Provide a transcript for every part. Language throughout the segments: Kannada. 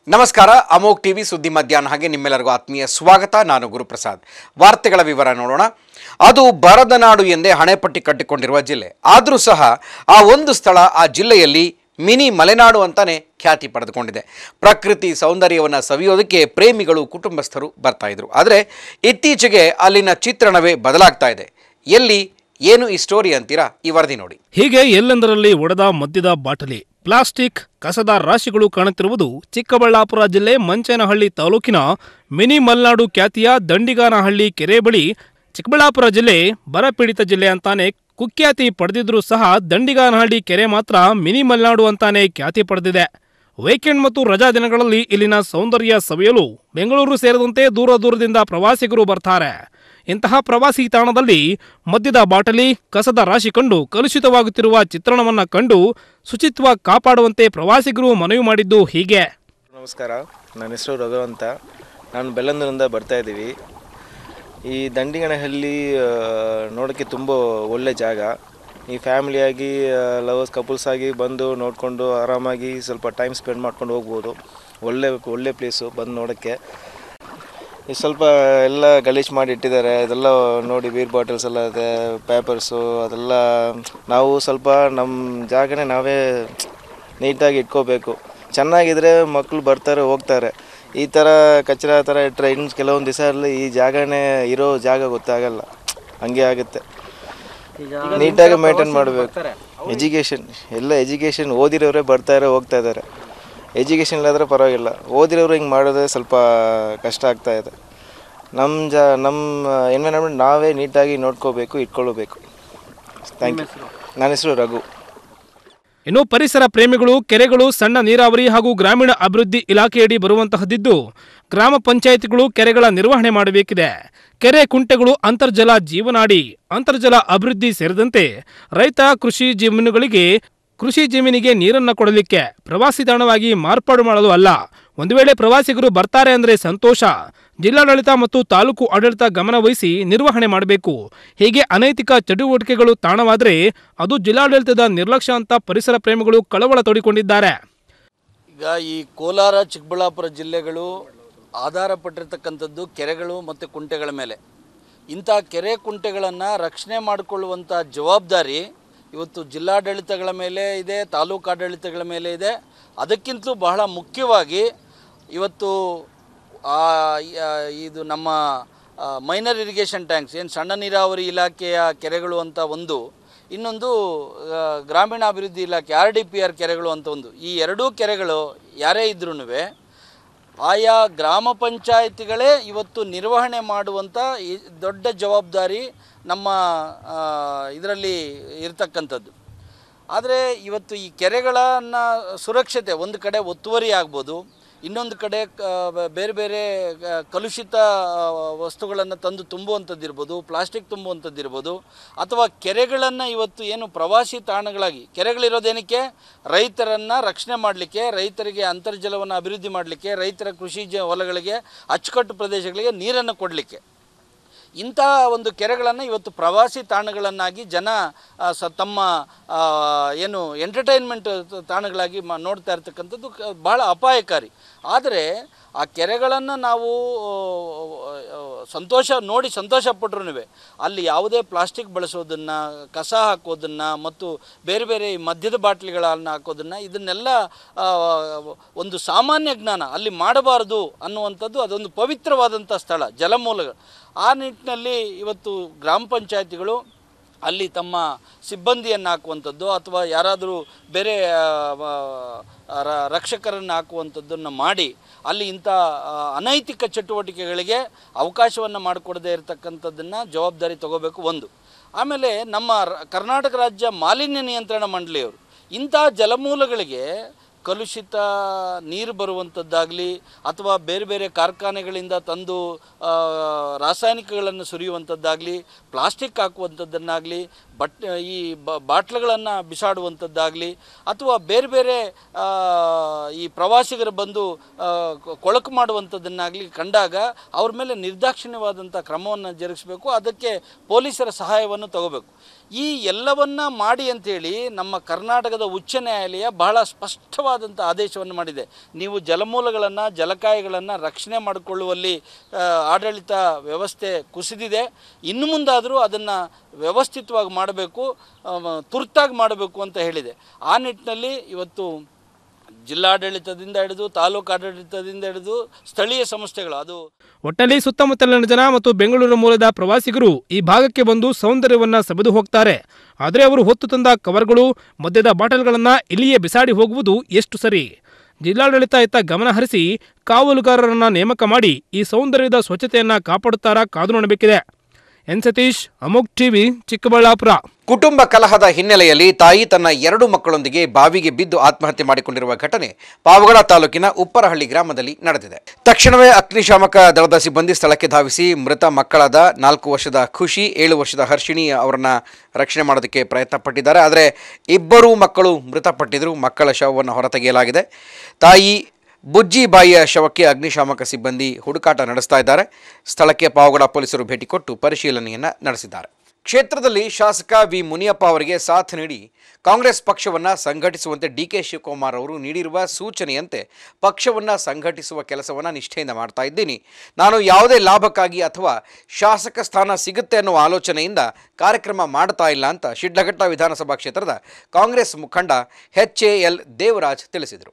ನಮಸ್ಕಾರ ಅಮೋಕ್ ಟಿವಿ ಸುದ್ದಿ ಮಧ್ಯಾಹ್ನ ಹಾಗೆ ನಿಮ್ಮೆಲ್ಲರಿಗೂ ಆತ್ಮೀಯ ಸ್ವಾಗತ ನಾನು ಗುರುಪ್ರಸಾದ್ ವಾರ್ತೆಗಳ ವಿವರ ನೋಡೋಣ ಅದು ಬರದ ನಾಡು ಎಂದೇ ಹಣೆಪಟ್ಟಿ ಕಟ್ಟಿಕೊಂಡಿರುವ ಜಿಲ್ಲೆ ಆದರೂ ಸಹ ಆ ಒಂದು ಸ್ಥಳ ಆ ಜಿಲ್ಲೆಯಲ್ಲಿ ಮಿನಿ ಮಲೆನಾಡು ಅಂತಾನೆ ಖ್ಯಾತಿ ಪಡೆದುಕೊಂಡಿದೆ ಪ್ರಕೃತಿ ಸೌಂದರ್ಯವನ್ನು ಸವಿಯೋದಕ್ಕೆ ಪ್ರೇಮಿಗಳು ಕುಟುಂಬಸ್ಥರು ಬರ್ತಾ ಇದ್ರು ಆದರೆ ಇತ್ತೀಚೆಗೆ ಅಲ್ಲಿನ ಚಿತ್ರಣವೇ ಬದಲಾಗ್ತಾ ಇದೆ ಎಲ್ಲಿ ಏನು ಈ ಸ್ಟೋರಿ ಅಂತೀರಾ ಈ ವರದಿ ನೋಡಿ ಹೀಗೆ ಎಲ್ಲೆಂದರಲ್ಲಿ ಒಡೆದ ಮದ್ಯದ ಬಾಟಲಿ ಪ್ಲಾಸ್ಟಿಕ್ ಕಸದ ರಾಶಿಗಳು ಕಾಣುತ್ತಿರುವುದು ಚಿಕ್ಕಬಳ್ಳಾಪುರ ಜಿಲ್ಲೆ ಮಂಚೇನಹಳ್ಳಿ ತಾಲೂಕಿನ ಮಿನಿ ಮಲೆನಾಡು ಖ್ಯಾತಿಯ ದಂಡಿಗಾನಹಳ್ಳಿ ಕೆರೆ ಬಳಿ ಚಿಕ್ಕಬಳ್ಳಾಪುರ ಜಿಲ್ಲೆ ಬರಪೀಡಿತ ಜಿಲ್ಲೆ ಅಂತಾನೆ ಕುಖ್ಯಾತಿ ಪಡೆದಿದ್ರೂ ಸಹ ದಂಡಿಗಾನಹಳ್ಳಿ ಕೆರೆ ಮಾತ್ರ ಮಿನಿ ಮಲೆನಾಡು ಅಂತಾನೆ ಖ್ಯಾತಿ ಪಡೆದಿದೆ ವೀಕೆಂಡ್ ಮತ್ತು ರಜಾ ದಿನಗಳಲ್ಲಿ ಇಲ್ಲಿನ ಸೌಂದರ್ಯ ಸವಿಯಲು ಬೆಂಗಳೂರು ಸೇರಿದಂತೆ ದೂರ ದೂರದಿಂದ ಪ್ರವಾಸಿಗರು ಬರ್ತಾರೆ ಇಂತಹ ಪ್ರವಾಸಿ ತಾಣದಲ್ಲಿ ಮದ್ಯದ ಬಾಟಲಿ ಕಸದ ರಾಶಿ ಕಂಡು ಕಲುಷಿತವಾಗುತ್ತಿರುವ ಚಿತ್ರಣವನ್ನ ಕಂಡು ಶುಚಿತ್ವ ಕಾಪಾಡುವಂತೆ ಪ್ರವಾಸಿಗರು ಮನವಿ ಮಾಡಿದ್ದು ಹೀಗೆ ನಮಸ್ಕಾರ ನನ್ನ ಹೆಸರು ರಘು ಅಂತ ನಾನು ಬೆಲ್ಲಂದೂರಿಂದ ಬರ್ತಾ ಇದ್ದೀವಿ ಈ ದಂಡಿಗನಹಳ್ಳಿ ಆ, ನೋಡೋಕ್ಕೆ ತುಂಬ ಒಳ್ಳೆ ಜಾಗ ಈ ಫ್ಯಾಮಿಲಿಯಾಗಿ ಲವರ್ಸ್ ಕಪಲ್ಸ್ ಆಗಿ ಬಂದು ನೋಡಿಕೊಂಡು ಆರಾಮಾಗಿ ಸ್ವಲ್ಪ ಟೈಮ್ ಸ್ಪೆಂಡ್ ಮಾಡ್ಕೊಂಡು ಹೋಗ್ಬೋದು ಒಳ್ಳೆ ಒಳ್ಳೆ ಪ್ಲೇಸು ಬಂದು ನೋಡೋಕ್ಕೆ ಈ ಸ್ವಲ್ಪ ಎಲ್ಲ ಗಲೀಜು ಮಾಡಿ ಇಟ್ಟಿದ್ದಾರೆ ಇದೆಲ್ಲ ನೋಡಿ ಬೀರ್ ಬಾಟಲ್ಸ್ ಎಲ್ಲ ಇದೆ ಪೇಪರ್ಸು ಅದೆಲ್ಲ ನಾವು ಸ್ವಲ್ಪ ನಮ್ಮ ಜಾಗನೇ ನಾವೇ ನೀಟಾಗಿ ಇಟ್ಕೋಬೇಕು ಚೆನ್ನಾಗಿದ್ರೆ ಮಕ್ಕಳು ಬರ್ತಾರೆ ಹೋಗ್ತಾರೆ ಈ ಥರ ಕಚರ ಥರ ಇಟ್ಟರೆ ಇನ್ನು ಕೆಲವೊಂದು ದಿವಸ ಅಲ್ಲಿ ಈ ಜಾಗನೇ ಇರೋ ಜಾಗ ಗೊತ್ತಾಗಲ್ಲ ಹಂಗೆ ಆಗುತ್ತೆ ನೀಟಾಗಿ ಮೇಂಟೈನ್ ಮಾಡಬೇಕು ಎಜುಕೇಷನ್ ಎಲ್ಲ ಎಜುಕೇಷನ್ ಓದಿರೋರೇ ಬರ್ತಾರೆ ಹೋಗ್ತಾ ಇದ್ದಾರೆ ಎಜುಕೇಷನ್ ಇಲ್ಲಾದರೆ ಪರವಾಗಿಲ್ಲ ಓದಿರೋರು ಹಿಂಗೆ ಮಾಡೋದೇ ಸ್ವಲ್ಪ ಕಷ್ಟ ಆಗ್ತಾ ಇದೆ ನಮ್ಮ ಜಾ ನಮ್ಮ ಎನ್ವಿರಾನ್ಮೆಂಟ್ ನಾವೇ ನೀಟಾಗಿ ನೋಡ್ಕೋಬೇಕು ಇಟ್ಕೊಳ್ಬೇಕು ಥ್ಯಾಂಕ್ ಯು ನನ್ನ ಹೆಸರು ರಘು ಇನ್ನು ಪರಿಸರ ಪ್ರೇಮಿಗಳು ಕೆರೆಗಳು ಸಣ್ಣ ನೀರಾವರಿ ಹಾಗೂ ಗ್ರಾಮೀಣ ಅಭಿವೃದ್ಧಿ ಇಲಾಖೆಯಡಿ ಬರುವಂತಹದಿದ್ದು ಗ್ರಾಮ ಪಂಚಾಯಿತಿಗಳು ಕೆರೆಗಳ ನಿರ್ವಹಣೆ ಮಾಡಬೇಕಿದೆ ಕೆರೆ ಕುಂಟೆಗಳು ಅಂತರ್ಜಲ ಜೀವನಾಡಿ ಅಂತರ್ಜಲ ಅಭಿವೃದ್ಧಿ ಸೇರಿದಂತೆ ರೈತ ಕೃಷಿ ಜಮೀನುಗಳಿಗೆ ಕೃಷಿ ಜಮೀನಿಗೆ ನೀರನ್ನ ಕೊಡಲಿಕ್ಕೆ ಪ್ರವಾಸಿ ತಾಣವಾಗಿ ಮಾರ್ಪಾಡು ಮಾಡಲು ಅಲ್ಲ ಒಂದು ವೇಳೆ ಪ್ರವಾಸಿಗರು ಬರ್ತಾರೆ ಅಂದ್ರೆ ಸಂತೋಷ ಜಿಲ್ಲಾಡಳಿತ ಮತ್ತು ತಾಲೂಕು ಆಡಳಿತ ಗಮನ ವಹಿಸಿ ನಿರ್ವಹಣೆ ಮಾಡಬೇಕು ಹೀಗೆ ಅನೈತಿಕ ಚಟುವಟಿಕೆಗಳು ತಾಣವಾದರೆ ಅದು ಜಿಲ್ಲಾಡಳಿತದ ನಿರ್ಲಕ್ಷ್ಯ ಅಂತ ಪರಿಸರ ಪ್ರೇಮಿಗಳು ಕಳವಳ ತೋಡಿಕೊಂಡಿದ್ದಾರೆ ಈಗ ಈ ಕೋಲಾರ ಚಿಕ್ಕಬಳ್ಳಾಪುರ ಜಿಲ್ಲೆಗಳು ಆಧಾರ ಪಟ್ಟಿರ್ತಕ್ಕಂಥದ್ದು ಕೆರೆಗಳು ಮತ್ತು ಕುಂಟೆಗಳ ಮೇಲೆ ಇಂಥ ಕೆರೆ ಕುಂಟೆಗಳನ್ನು ರಕ್ಷಣೆ ಮಾಡಿಕೊಳ್ಳುವಂಥ ಜವಾಬ್ದಾರಿ ಇವತ್ತು ಜಿಲ್ಲಾಡಳಿತಗಳ ಮೇಲೆ ಇದೆ ತಾಲೂಕು ಆಡಳಿತಗಳ ಮೇಲೆ ಇದೆ ಅದಕ್ಕಿಂತಲೂ ಬಹಳ ಮುಖ್ಯವಾಗಿ ಇವತ್ತು ಆ ಆ, ಇದು ನಮ್ಮ ಮೈನರ್ ಇರಿಗೇಷನ್ ಟ್ಯಾಂಕ್ಸ್ ಏನು ಸಣ್ಣ ನೀರಾವರಿ ಇಲಾಖೆಯ ಕೆರೆಗಳು ಅಂತ ಒಂದು ಇನ್ನೊಂದು ಆ, ಗ್ರಾಮೀಣಾಭಿವೃದ್ಧಿ ಇಲಾಖೆ ಆರ್ ಡಿ ಪಿ ಆರ್ ಕೆರೆಗಳು ಅಂತ ಒಂದು ಈ ಎರಡೂ ಕೆರೆಗಳು ಯಾರೇ ಇದ್ರೂ ಆಯಾ ಗ್ರಾಮ ಪಂಚಾಯಿತಿಗಳೇ ಇವತ್ತು ನಿರ್ವಹಣೆ ಮಾಡುವಂಥ ಈ ದೊಡ್ಡ ಜವಾಬ್ದಾರಿ ನಮ್ಮ ಇದರಲ್ಲಿ ಇರತಕ್ಕಂಥದ್ದು ಆದರೆ ಇವತ್ತು ಈ ಕೆರೆಗಳನ್ನು ಸುರಕ್ಷತೆ ಒಂದು ಕಡೆ ಒತ್ತುವರಿ ಆಗ್ಬೋದು ಇನ್ನೊಂದು ಕಡೆ ಕ- ಬೇರೆ ಬೇರೆ ಕ- ಕಲುಷಿತ ವಸ್ತುಗಳನ್ನು ತಂದು ತುಂಬುವಂಥದ್ದಿರ್ಬೋದು ಪ್ಲಾಸ್ಟಿಕ್ ತುಂಬುವಂಥದ್ದಿರ್ಬೋದು ಅಥವಾ ಕೆರೆಗಳನ್ನು ಇವತ್ತು ಏನು ಪ್ರವಾಸಿ ತಾಣಗಳಾಗಿ ಕೆರೆಗಳಿರೋದೇನಕ್ಕೆ ರೈತರನ್ನು ರಕ್ಷಣೆ ಮಾಡಲಿಕ್ಕೆ ರೈತರಿಗೆ ಅಂತರ್ಜಲವನ್ನು ಅಭಿವೃದ್ಧಿ ಮಾಡಲಿಕ್ಕೆ ರೈತರ ಕೃಷಿ ಜ ಹೊಲಗಳಿಗೆ ಅಚ್ಚುಕಟ್ಟು ಪ್ರದೇಶಗಳಿಗೆ ನೀರನ್ನು ಕೊಡಲಿಕ್ಕೆ ಇಂಥ ಒಂದು ಕೆರೆಗಳನ್ನು ಇವತ್ತು ಪ್ರವಾಸಿ ತಾಣಗಳನ್ನಾಗಿ ಜನ ಆ, ಸ ತಮ್ಮ ಆ, ಏನು ಎಂಟರ್ಟೈನ್ಮೆಂಟ್ ತಾಣಗಳಾಗಿ ಮ ನೋಡ್ತಾ ಇರ್ತಕ್ಕಂಥದ್ದು ಕ- ಬಹಳ ಅಪಾಯಕಾರಿ ಆದರೆ ಆ ಕೆರೆಗಳನ್ನು ನಾವು ಆ, ಸಂತೋಷ ನೋಡಿ ಸಂತೋಷ ಪಟ್ರು ಅಲ್ಲಿ ಯಾವುದೇ ಪ್ಲಾಸ್ಟಿಕ್ ಬಳಸೋದನ್ನು ಕಸ ಹಾಕೋದನ್ನು ಮತ್ತು ಬೇರೆ ಬೇರೆ ಈ ಮದ್ಯದ ಬಾಟ್ಲಿಗಳನ್ನು ಹಾಕೋದನ್ನು ಇದನ್ನೆಲ್ಲ ಆ, ಒಂದು ಸಾಮಾನ್ಯ ಜ್ಞಾನ ಅಲ್ಲಿ ಮಾಡಬಾರದು ಅನ್ನುವಂಥದ್ದು ಅದೊಂದು ಪವಿತ್ರವಾದಂಥ ಸ್ಥಳ ಜಲಮೂಲಗಳು ಆ ನಿಟ್ಟಿನಲ್ಲಿ ಇವತ್ತು ಗ್ರಾಮ ಪಂಚಾಯತಿಗಳು ಅಲ್ಲಿ ತಮ್ಮ ಸಿಬ್ಬಂದಿಯನ್ನು ಹಾಕುವಂಥದ್ದು ಅಥವಾ ಯಾರಾದರೂ ಬೇರೆ ಆ, ಆ, ರ- ರಕ್ಷಕರನ್ನು ಹಾಕುವಂಥದ್ದನ್ನು ಮಾಡಿ ಅಲ್ಲಿ ಇಂಥ ಆ, ಅನೈತಿಕ ಚಟುವಟಿಕೆಗಳಿಗೆ ಅವಕಾಶವನ್ನು ಮಾಡಿಕೊಡದೇ ಇರತಕ್ಕಂಥದ್ದನ್ನು ಜವಾಬ್ದಾರಿ ತಗೋಬೇಕು ಒಂದು ಆಮೇಲೆ ನಮ್ಮ ರ- ಕರ್ನಾಟಕ ರಾಜ್ಯ ಮಾಲಿನ್ಯ ನಿಯಂತ್ರಣ ಮಂಡಳಿಯವರು ಇಂಥ ಜಲಮೂಲಗಳಿಗೆ ಕಲುಷಿತ ನೀರು ಬರುವಂಥದ್ದಾಗಲಿ ಅಥವಾ ಬೇರೆ ಬೇರೆ ಕಾರ್ಖಾನೆಗಳಿಂದ ತಂದು ಆ, ರಾಸಾಯನಿಕಗಳನ್ನು ಸುರಿಯುವಂಥದ್ದಾಗಲಿ ಪ್ಲಾಸ್ಟಿಕ್ ಹಾಕುವಂಥದ್ದನ್ನಾಗಲಿ ಬಟ್ ಈ ಬ ಬಾಟ್ಲುಗಳನ್ನು ಬಿಸಾಡುವಂಥದ್ದಾಗಲಿ ಅಥವಾ ಬೇರೆ ಬೇರೆ ಆ, ಈ ಪ್ರವಾಸಿಗರು ಬಂದು ಆ, ಕೊ- ಕೊಳಕು ಮಾಡುವಂಥದ್ದನ್ನಾಗಲಿ ಕಂಡಾಗ ಅವ್ರ ಮೇಲೆ ನಿರ್ದಾಕ್ಷಿಣ್ಯವಾದಂಥ ಕ್ರಮವನ್ನು ಜರುಗಿಸಬೇಕು ಅದಕ್ಕೆ ಪೊಲೀಸರ ಸಹಾಯವನ್ನು ತಗೋಬೇಕು ಈ ಎಲ್ಲವನ್ನ ಮಾಡಿ ಅಂತೇಳಿ ನಮ್ಮ ಕರ್ನಾಟಕದ ಉಚ್ಚ ನ್ಯಾಯಾಲಯ ಬಹಳ ಸ್ಪಷ್ಟವಾದಂಥ ಆದೇಶವನ್ನು ಮಾಡಿದೆ ನೀವು ಜಲಮೂಲಗಳನ್ನು ಜಲಕಾಯಗಳನ್ನು ರಕ್ಷಣೆ ಮಾಡಿಕೊಳ್ಳುವಲ್ಲಿ ಆ, ಆಡಳಿತ ವ್ಯವಸ್ಥೆ ಕುಸಿದಿದೆ ಇನ್ನು ಮುಂದಾದರೂ ಅದನ್ನು ವ್ಯವಸ್ಥಿತವಾಗಿ ಮಾಡಬೇಕು ಆ, ತುರ್ತಾಗಿ ಮಾಡಬೇಕು ಅಂತ ಹೇಳಿದೆ ಆ ನಿಟ್ಟಿನಲ್ಲಿ ಇವತ್ತು ಜಿಲ್ಲಾಡಳಿತದಿಂದ ಹಿಡಿದು ತಾಲೂಕು ಆಡಳಿತದಿಂದ ಹಿಡಿದು ಸ್ಥಳೀಯ ಸಂಸ್ಥೆಗಳು ಅದು ಒಟ್ಟಲ್ಲಿ ಸುತ್ತಮುತ್ತಲಿನ ಜನ ಮತ್ತು ಬೆಂಗಳೂರು ಮೂಲದ ಪ್ರವಾಸಿಗರು ಈ ಭಾಗಕ್ಕೆ ಬಂದು ಸೌಂದರ್ಯವನ್ನ ಸವಿದು ಹೋಗ್ತಾರೆ ಆದರೆ ಅವರು ಹೊತ್ತು ತಂದ ಕವರ್ಗಳು ಮದ್ಯದ ಬಾಟಲ್ಗಳನ್ನ ಇಲ್ಲಿಯೇ ಬಿಸಾಡಿ ಹೋಗುವುದು ಎಷ್ಟು ಸರಿ ಜಿಲ್ಲಾಡಳಿತ ಇತ್ತ ಗಮನ ಹರಿಸಿ ಕಾವಲುಗಾರರನ್ನ ನೇಮಕ ಮಾಡಿ ಈ ಸೌಂದರ್ಯದ ಸ್ವಚ್ಛತೆಯನ್ನ ಕಾಪಾಡುತ್ತಾರಾ ಕಾದು ನೋಡಬೇಕಿದೆ ಎನ್ ಸತೀಶ್ ಅಮೋಕ್ ಟಿವಿ ಚಿಕ್ಕಬಳ್ಳಾಪುರ ಕುಟುಂಬ ಕಲಹದ ಹಿನ್ನೆಲೆಯಲ್ಲಿ ತಾಯಿ ತನ್ನ ಎರಡು ಮಕ್ಕಳೊಂದಿಗೆ ಬಾವಿಗೆ ಬಿದ್ದು ಆತ್ಮಹತ್ಯೆ ಮಾಡಿಕೊಂಡಿರುವ ಘಟನೆ ಪಾವಗಡ ತಾಲೂಕಿನ ಉಪ್ಪರಹಳ್ಳಿ ಗ್ರಾಮದಲ್ಲಿ ನಡೆದಿದೆ ತಕ್ಷಣವೇ ಅಗ್ನಿಶಾಮಕ ದಳದ ಸಿಬ್ಬಂದಿ ಸ್ಥಳಕ್ಕೆ ಧಾವಿಸಿ ಮೃತ ಮಕ್ಕಳಾದ ನಾಲ್ಕು ವರ್ಷದ ಖುಷಿ ಏಳು ವರ್ಷದ ಹರ್ಷಿಣಿ ಅವರನ್ನ ರಕ್ಷಣೆ ಮಾಡೋದಕ್ಕೆ ಪ್ರಯತ್ನ ಪಟ್ಟಿದ್ದಾರೆ ಆದರೆ ಇಬ್ಬರೂ ಮಕ್ಕಳು ಮೃತಪಟ್ಟಿದ್ರು ಮಕ್ಕಳ ಶವವನ್ನು ಹೊರತೆಗೆಯಲಾಗಿದೆ ತಾಯಿ ಬುಜ್ಜಿಬಾಯಿಯ ಶವಕ್ಕೆ ಅಗ್ನಿಶಾಮಕ ಸಿಬ್ಬಂದಿ ಹುಡುಕಾಟ ನಡೆಸ್ತಾ ಇದ್ದಾರೆ ಸ್ಥಳಕ್ಕೆ ಪಾವಗಡ ಪೊಲೀಸರು ಭೇಟಿ ಕೊಟ್ಟು ಪರಿಶೀಲನೆಯನ್ನು ನಡೆಸಿದ್ದಾರೆ ಕ್ಷೇತ್ರದಲ್ಲಿ ಶಾಸಕ ವಿ ಮುನಿಯಪ್ಪ ಅವರಿಗೆ ಸಾಥ್ ನೀಡಿ ಕಾಂಗ್ರೆಸ್ ಪಕ್ಷವನ್ನು ಸಂಘಟಿಸುವಂತೆ ಡಿ ಕೆ ಶಿವಕುಮಾರ್ ಅವರು ನೀಡಿರುವ ಸೂಚನೆಯಂತೆ ಪಕ್ಷವನ್ನು ಸಂಘಟಿಸುವ ಕೆಲಸವನ್ನು ನಿಷ್ಠೆಯಿಂದ ಮಾಡ್ತಾ ಇದ್ದೀನಿ ನಾನು ಯಾವುದೇ ಲಾಭಕ್ಕಾಗಿ ಅಥವಾ ಶಾಸಕ ಸ್ಥಾನ ಸಿಗುತ್ತೆ ಅನ್ನೋ ಆಲೋಚನೆಯಿಂದ ಕಾರ್ಯಕ್ರಮ ಮಾಡ್ತಾ ಇಲ್ಲ ಅಂತ ಶಿಡ್ಲಘಟ್ಟ ವಿಧಾನಸಭಾ ಕ್ಷೇತ್ರದ ಕಾಂಗ್ರೆಸ್ ಮುಖಂಡ ಎಚ್ ಎ ಎಲ್ ದೇವರಾಜ್ ತಿಳಿಸಿದರು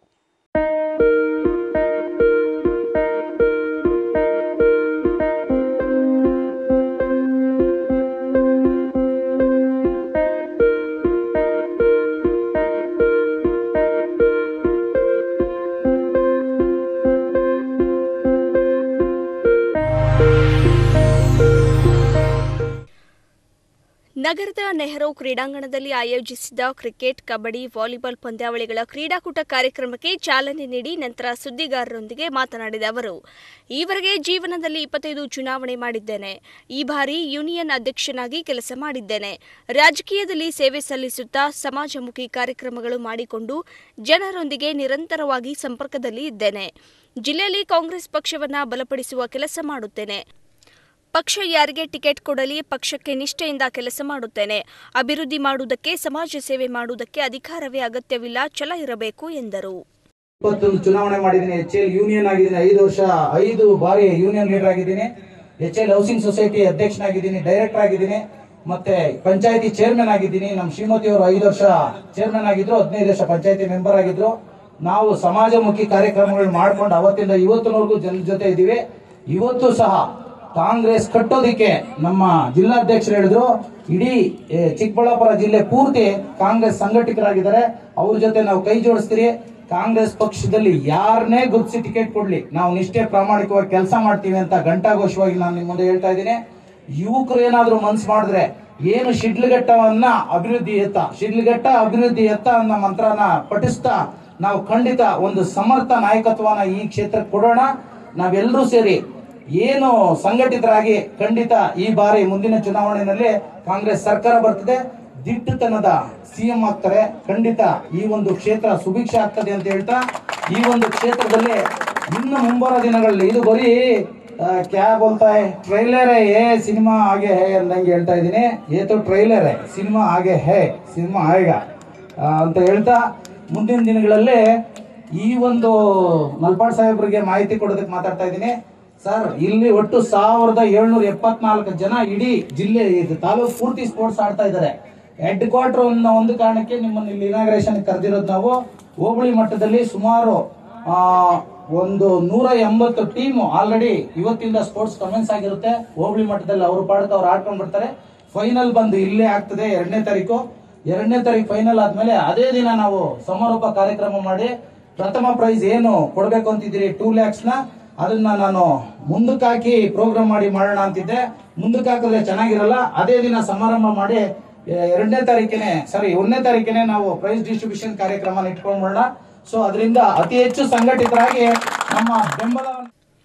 ನಗರದ ನೆಹರು ಕ್ರೀಡಾಂಗಣದಲ್ಲಿ ಆಯೋಜಿಸಿದ್ದ ಕ್ರಿಕೆಟ್ ಕಬಡ್ಡಿ ವಾಲಿಬಾಲ್ ಪಂದ್ಯಾವಳಿಗಳ ಕ್ರೀಡಾಕೂಟ ಕಾರ್ಯಕ್ರಮಕ್ಕೆ ಚಾಲನೆ ನೀಡಿ ನಂತರ ಸುದ್ದಿಗಾರರೊಂದಿಗೆ ಮಾತನಾಡಿದ ಅವರು ಈವರೆಗೆ ಜೀವನದಲ್ಲಿ ಇಪ್ಪತ್ತೈದು ಚುನಾವಣೆ ಮಾಡಿದ್ದೇನೆ ಈ ಬಾರಿ ಯೂನಿಯನ್ ಅಧ್ಯಕ್ಷನಾಗಿ ಕೆಲಸ ಮಾಡಿದ್ದೇನೆ ರಾಜಕೀಯದಲ್ಲಿ ಸೇವೆ ಸಲ್ಲಿಸುತ್ತಾ ಸಮಾಜಮುಖಿ ಕಾರ್ಯಕ್ರಮಗಳು ಮಾಡಿಕೊಂಡು ಜನರೊಂದಿಗೆ ನಿರಂತರವಾಗಿ ಸಂಪರ್ಕದಲ್ಲಿ ಇದ್ದೇನೆ ಜಿಲ್ಲೆಯಲ್ಲಿ ಕಾಂಗ್ರೆಸ್ ಪಕ್ಷವನ್ನ ಬಲಪಡಿಸುವ ಕೆಲಸ ಮಾಡುತ್ತೇನೆ ಪಕ್ಷ ಯಾರಿಗೆ ಟಿಕೆಟ್ ಕೊಡಲಿ ಪಕ್ಷಕ್ಕೆ ನಿಷ್ಠೆಯಿಂದ ಕೆಲಸ ಮಾಡುತ್ತೇನೆ ಅಭಿವೃದ್ಧಿ ಮಾಡುವುದಕ್ಕೆ ಸಮಾಜ ಸೇವೆ ಮಾಡುವುದಕ್ಕೆ ಅಧಿಕಾರವೇ ಅಗತ್ಯವಿಲ್ಲ ಛಲ ಇರಬೇಕು ಎಂದರು ಇಪ್ಪತ್ತೊಂದು ಚುನಾವಣೆ ಮಾಡಿದ್ದೀನಿ ಎಚ್ ಎಲ್ ಯೂನಿಯನ್ ಆಗಿದ್ದೀನಿ ಐದು ವರ್ಷ ಐದು ಬಾರಿ ಯೂನಿಯನ್ ಲೀಡರ್ ಆಗಿದ್ದೀನಿ ಎಚ್ ಎಲ್ ಹೌಸಿಂಗ್ ಸೊಸೈಟಿ ಅಧ್ಯಕ್ಷನಾಗಿದ್ದೀನಿ ಡೈರೆಕ್ಟರ್ ಆಗಿದ್ದೀನಿ ಮತ್ತೆ ಪಂಚಾಯತಿ ಚೇರ್ಮನ್ ಆಗಿದ್ದೀನಿ ನಮ್ಮ ಶ್ರೀಮತಿ ಅವರು ಐದು ವರ್ಷ ಚೇರ್ಮನ್ ಆಗಿದ್ರು ಹದಿನೈದು ವರ್ಷ ಪಂಚಾಯತಿ ಮೆಂಬರ್ ಆಗಿದ್ರು ನಾವು ಸಮಾಜಮುಖಿ ಕಾರ್ಯಕ್ರಮಗಳು ಮಾಡ್ಕೊಂಡು ಅವತ್ತಿಂದ ಇವತ್ತಿನವರೆಗೂ ಜನ ಜೊತೆ ಇದ್ದೀವಿ ಇವತ್ತು ಸಹ ಕಾಂಗ್ರೆಸ್ ಕಟ್ಟೋದಿಕ್ಕೆ ನಮ್ಮ ಜಿಲ್ಲಾಧ್ಯಕ್ಷರು ಹೇಳಿದ್ರು ಇಡೀ ಏ, ಚಿಕ್ಕಬಳ್ಳಾಪುರ ಜಿಲ್ಲೆ ಪೂರ್ತಿ ಕಾಂಗ್ರೆಸ್ ಸಂಘಟಕರಾಗಿದ್ದಾರೆ ಅವ್ರ ಜೊತೆ ನಾವು ಕೈ ಜೋಡಿಸ್ತೀರಿ ಕಾಂಗ್ರೆಸ್ ಪಕ್ಷದಲ್ಲಿ ಯಾರನ್ನೇ ಗುರುತಿಸಿ ಟಿಕೆಟ್ ಕೊಡ್ಲಿ ನಾವು ನಿಷ್ಠೆ ಪ್ರಾಮಾಣಿಕವಾಗಿ ಕೆಲಸ ಮಾಡ್ತೀವಿ ಅಂತ ಘಂಟಾಘೋಷವಾಗಿ ನಾನು ನಿಮ್ಮ ಮುಂದೆ ಹೇಳ್ತಾ ಇದ್ದೀನಿ ಯುವಕರು ಏನಾದ್ರೂ ಮನ್ಸು ಮಾಡಿದ್ರೆ ಏನು ಶಿಡ್ಲಘಟ್ಟವನ್ನ ಅಭಿವೃದ್ಧಿ ಎತ್ತ ಶಿಡ್ಲಘಟ್ಟ ಅಭಿವೃದ್ಧಿ ಎತ್ತ ಅನ್ನೋ ಮಂತ್ರನ ಪಠಿಸ್ತಾ ನಾವು ಖಂಡಿತ ಒಂದು ಸಮರ್ಥ ನಾಯಕತ್ವನ ಈ ಕ್ಷೇತ್ರಕ್ಕೆ ಕೊಡೋಣ ನಾವೆಲ್ಲರೂ ಸೇರಿ ಏನು ಸಂಘಟಿತರಾಗಿ ಖಂಡಿತ ಈ ಬಾರಿ ಮುಂದಿನ ಚುನಾವಣೆಯಲ್ಲಿ ಕಾಂಗ್ರೆಸ್ ಸರ್ಕಾರ ಬರ್ತದೆ ದಿಟ್ಟತನದ ಸಿಎಂ ಆಗ್ತಾರೆ ಖಂಡಿತ ಈ ಒಂದು ಕ್ಷೇತ್ರ ಸುಭಿಕ್ಷ ಆಗ್ತದೆ ಅಂತ ಹೇಳ್ತಾ ಈ ಒಂದು ಕ್ಷೇತ್ರದಲ್ಲಿ ಇನ್ನು ಮುಂಬರೋ ದಿನಗಳಲ್ಲಿ ಇದು ಬರೀ ಆ, ಕ್ಯಾ ಬೋಲ್ತಾ ಹೈ ಟ್ರೈಲರ್ ಏ ಸಿನಿಮಾ ಹಾಗೆ ಹೇ ಅಂದಂಗೆ ಹೇಳ್ತಾ ಇದ್ದೀನಿ ಏತು ಟ್ರೈಲರ್ ಸಿನಿಮಾ ಹಾಗೆ ಹೇ ಸಿನಿಮಾ ಆಗ ಅಂತ ಹೇಳ್ತಾ ಮುಂದಿನ ದಿನಗಳಲ್ಲಿ ಈ ಒಂದು ಮಲ್ಪಾಡ್ ಸಾಹೇಬ್ರಿಗೆ ಮಾಹಿತಿ ಕೊಡೋದಕ್ಕೆ ಮಾತಾಡ್ತಾ ಇದ್ದೀನಿ ಸರ್ ಇಲ್ಲಿ ಒಟ್ಟು ಸಾವಿರದ ಏಳ್ನೂರ ಎಪ್ಪತ್ನಾಲ್ಕು ಜನ ಇಡೀ ಜಿಲ್ಲೆ ಇದು ತಾಲೂಕು ಪೂರ್ತಿ ಸ್ಪೋರ್ಟ್ಸ್ ಆಡ್ತಾ ಇದ್ದಾರೆ ಹೆಡ್ ಕ್ವಾರ್ಟರ್ ಅನ್ನೋ ಒಂದು ಕಾರಣಕ್ಕೆ ನಿಮ್ಮನ್ನು ಇಲ್ಲಿ ಇನಾಗ್ರೇಷನ್ ಕರೆದಿರೋದು ನಾವು ಹೋಬಳಿ ಮಟ್ಟದಲ್ಲಿ ಸುಮಾರು ಆ, ಒಂದು ನೂರ ಎಂಬತ್ತು ಟೀಮ್ ಆಲ್ರೆಡಿ ಇವತ್ತಿಂದ ಸ್ಪೋರ್ಟ್ಸ್ ಕಮೆನ್ಸ್ ಆಗಿರುತ್ತೆ ಹೋಬಳಿ ಮಟ್ಟದಲ್ಲಿ ಅವ್ರ ಪಾಡಕ್ಕೆ ಅವ್ರು ಆಡ್ಕೊಂಡ್ ಬರ್ತಾರೆ ಫೈನಲ್ ಬಂದು ಇಲ್ಲೇ ಆಗ್ತದೆ ಎರಡನೇ ತಾರೀಕು ಎರಡನೇ ತಾರೀಕು ಫೈನಲ್ ಆದ್ಮೇಲೆ ಅದೇ ದಿನ ನಾವು ಸಮಾರೋಪ ಕಾರ್ಯಕ್ರಮ ಮಾಡಿ ಪ್ರಥಮ ಪ್ರೈಸ್ ಏನು ಕೊಡ್ಬೇಕು ಅಂತಿದ್ದೀರಿ ಟೂ ಲ್ಯಾಕ್ಸ್ ನ ಅದನ್ನ ನಾನು ಮುಂದಕ್ಕೆ ಹಾಕಿ ಪ್ರೋಗ್ರಾಮ್ ಮಾಡಿ ಮಾಡೋಣ ಅಂತಿದ್ದೆ ಮುಂದಕ್ಕೆ ಹಾಕಿದ್ರೆ ಚೆನ್ನಾಗಿರಲ್ಲ ಅದೇ ದಿನ ಸಮಾರಂಭ ಮಾಡಿ ಎ- ಎರಡನೇ ತಾರೀಕಿನೇ ಸಾರಿ ಒಂದನೇ ತಾರೀಕಿನೇ ನಾವು ಪ್ರೈಸ್ ಡಿಸ್ಟ್ರಿಬ್ಯೂಷನ್ ಕಾರ್ಯಕ್ರಮ ಇಟ್ಕೊಂಡ್ಬಿಡೋಣ ಸೊ ಅದರಿಂದ ಅತಿ ಹೆಚ್ಚು ಸಂಘಟಿತರಾಗಿ ನಮ್ಮ ಬೆಂಬಲ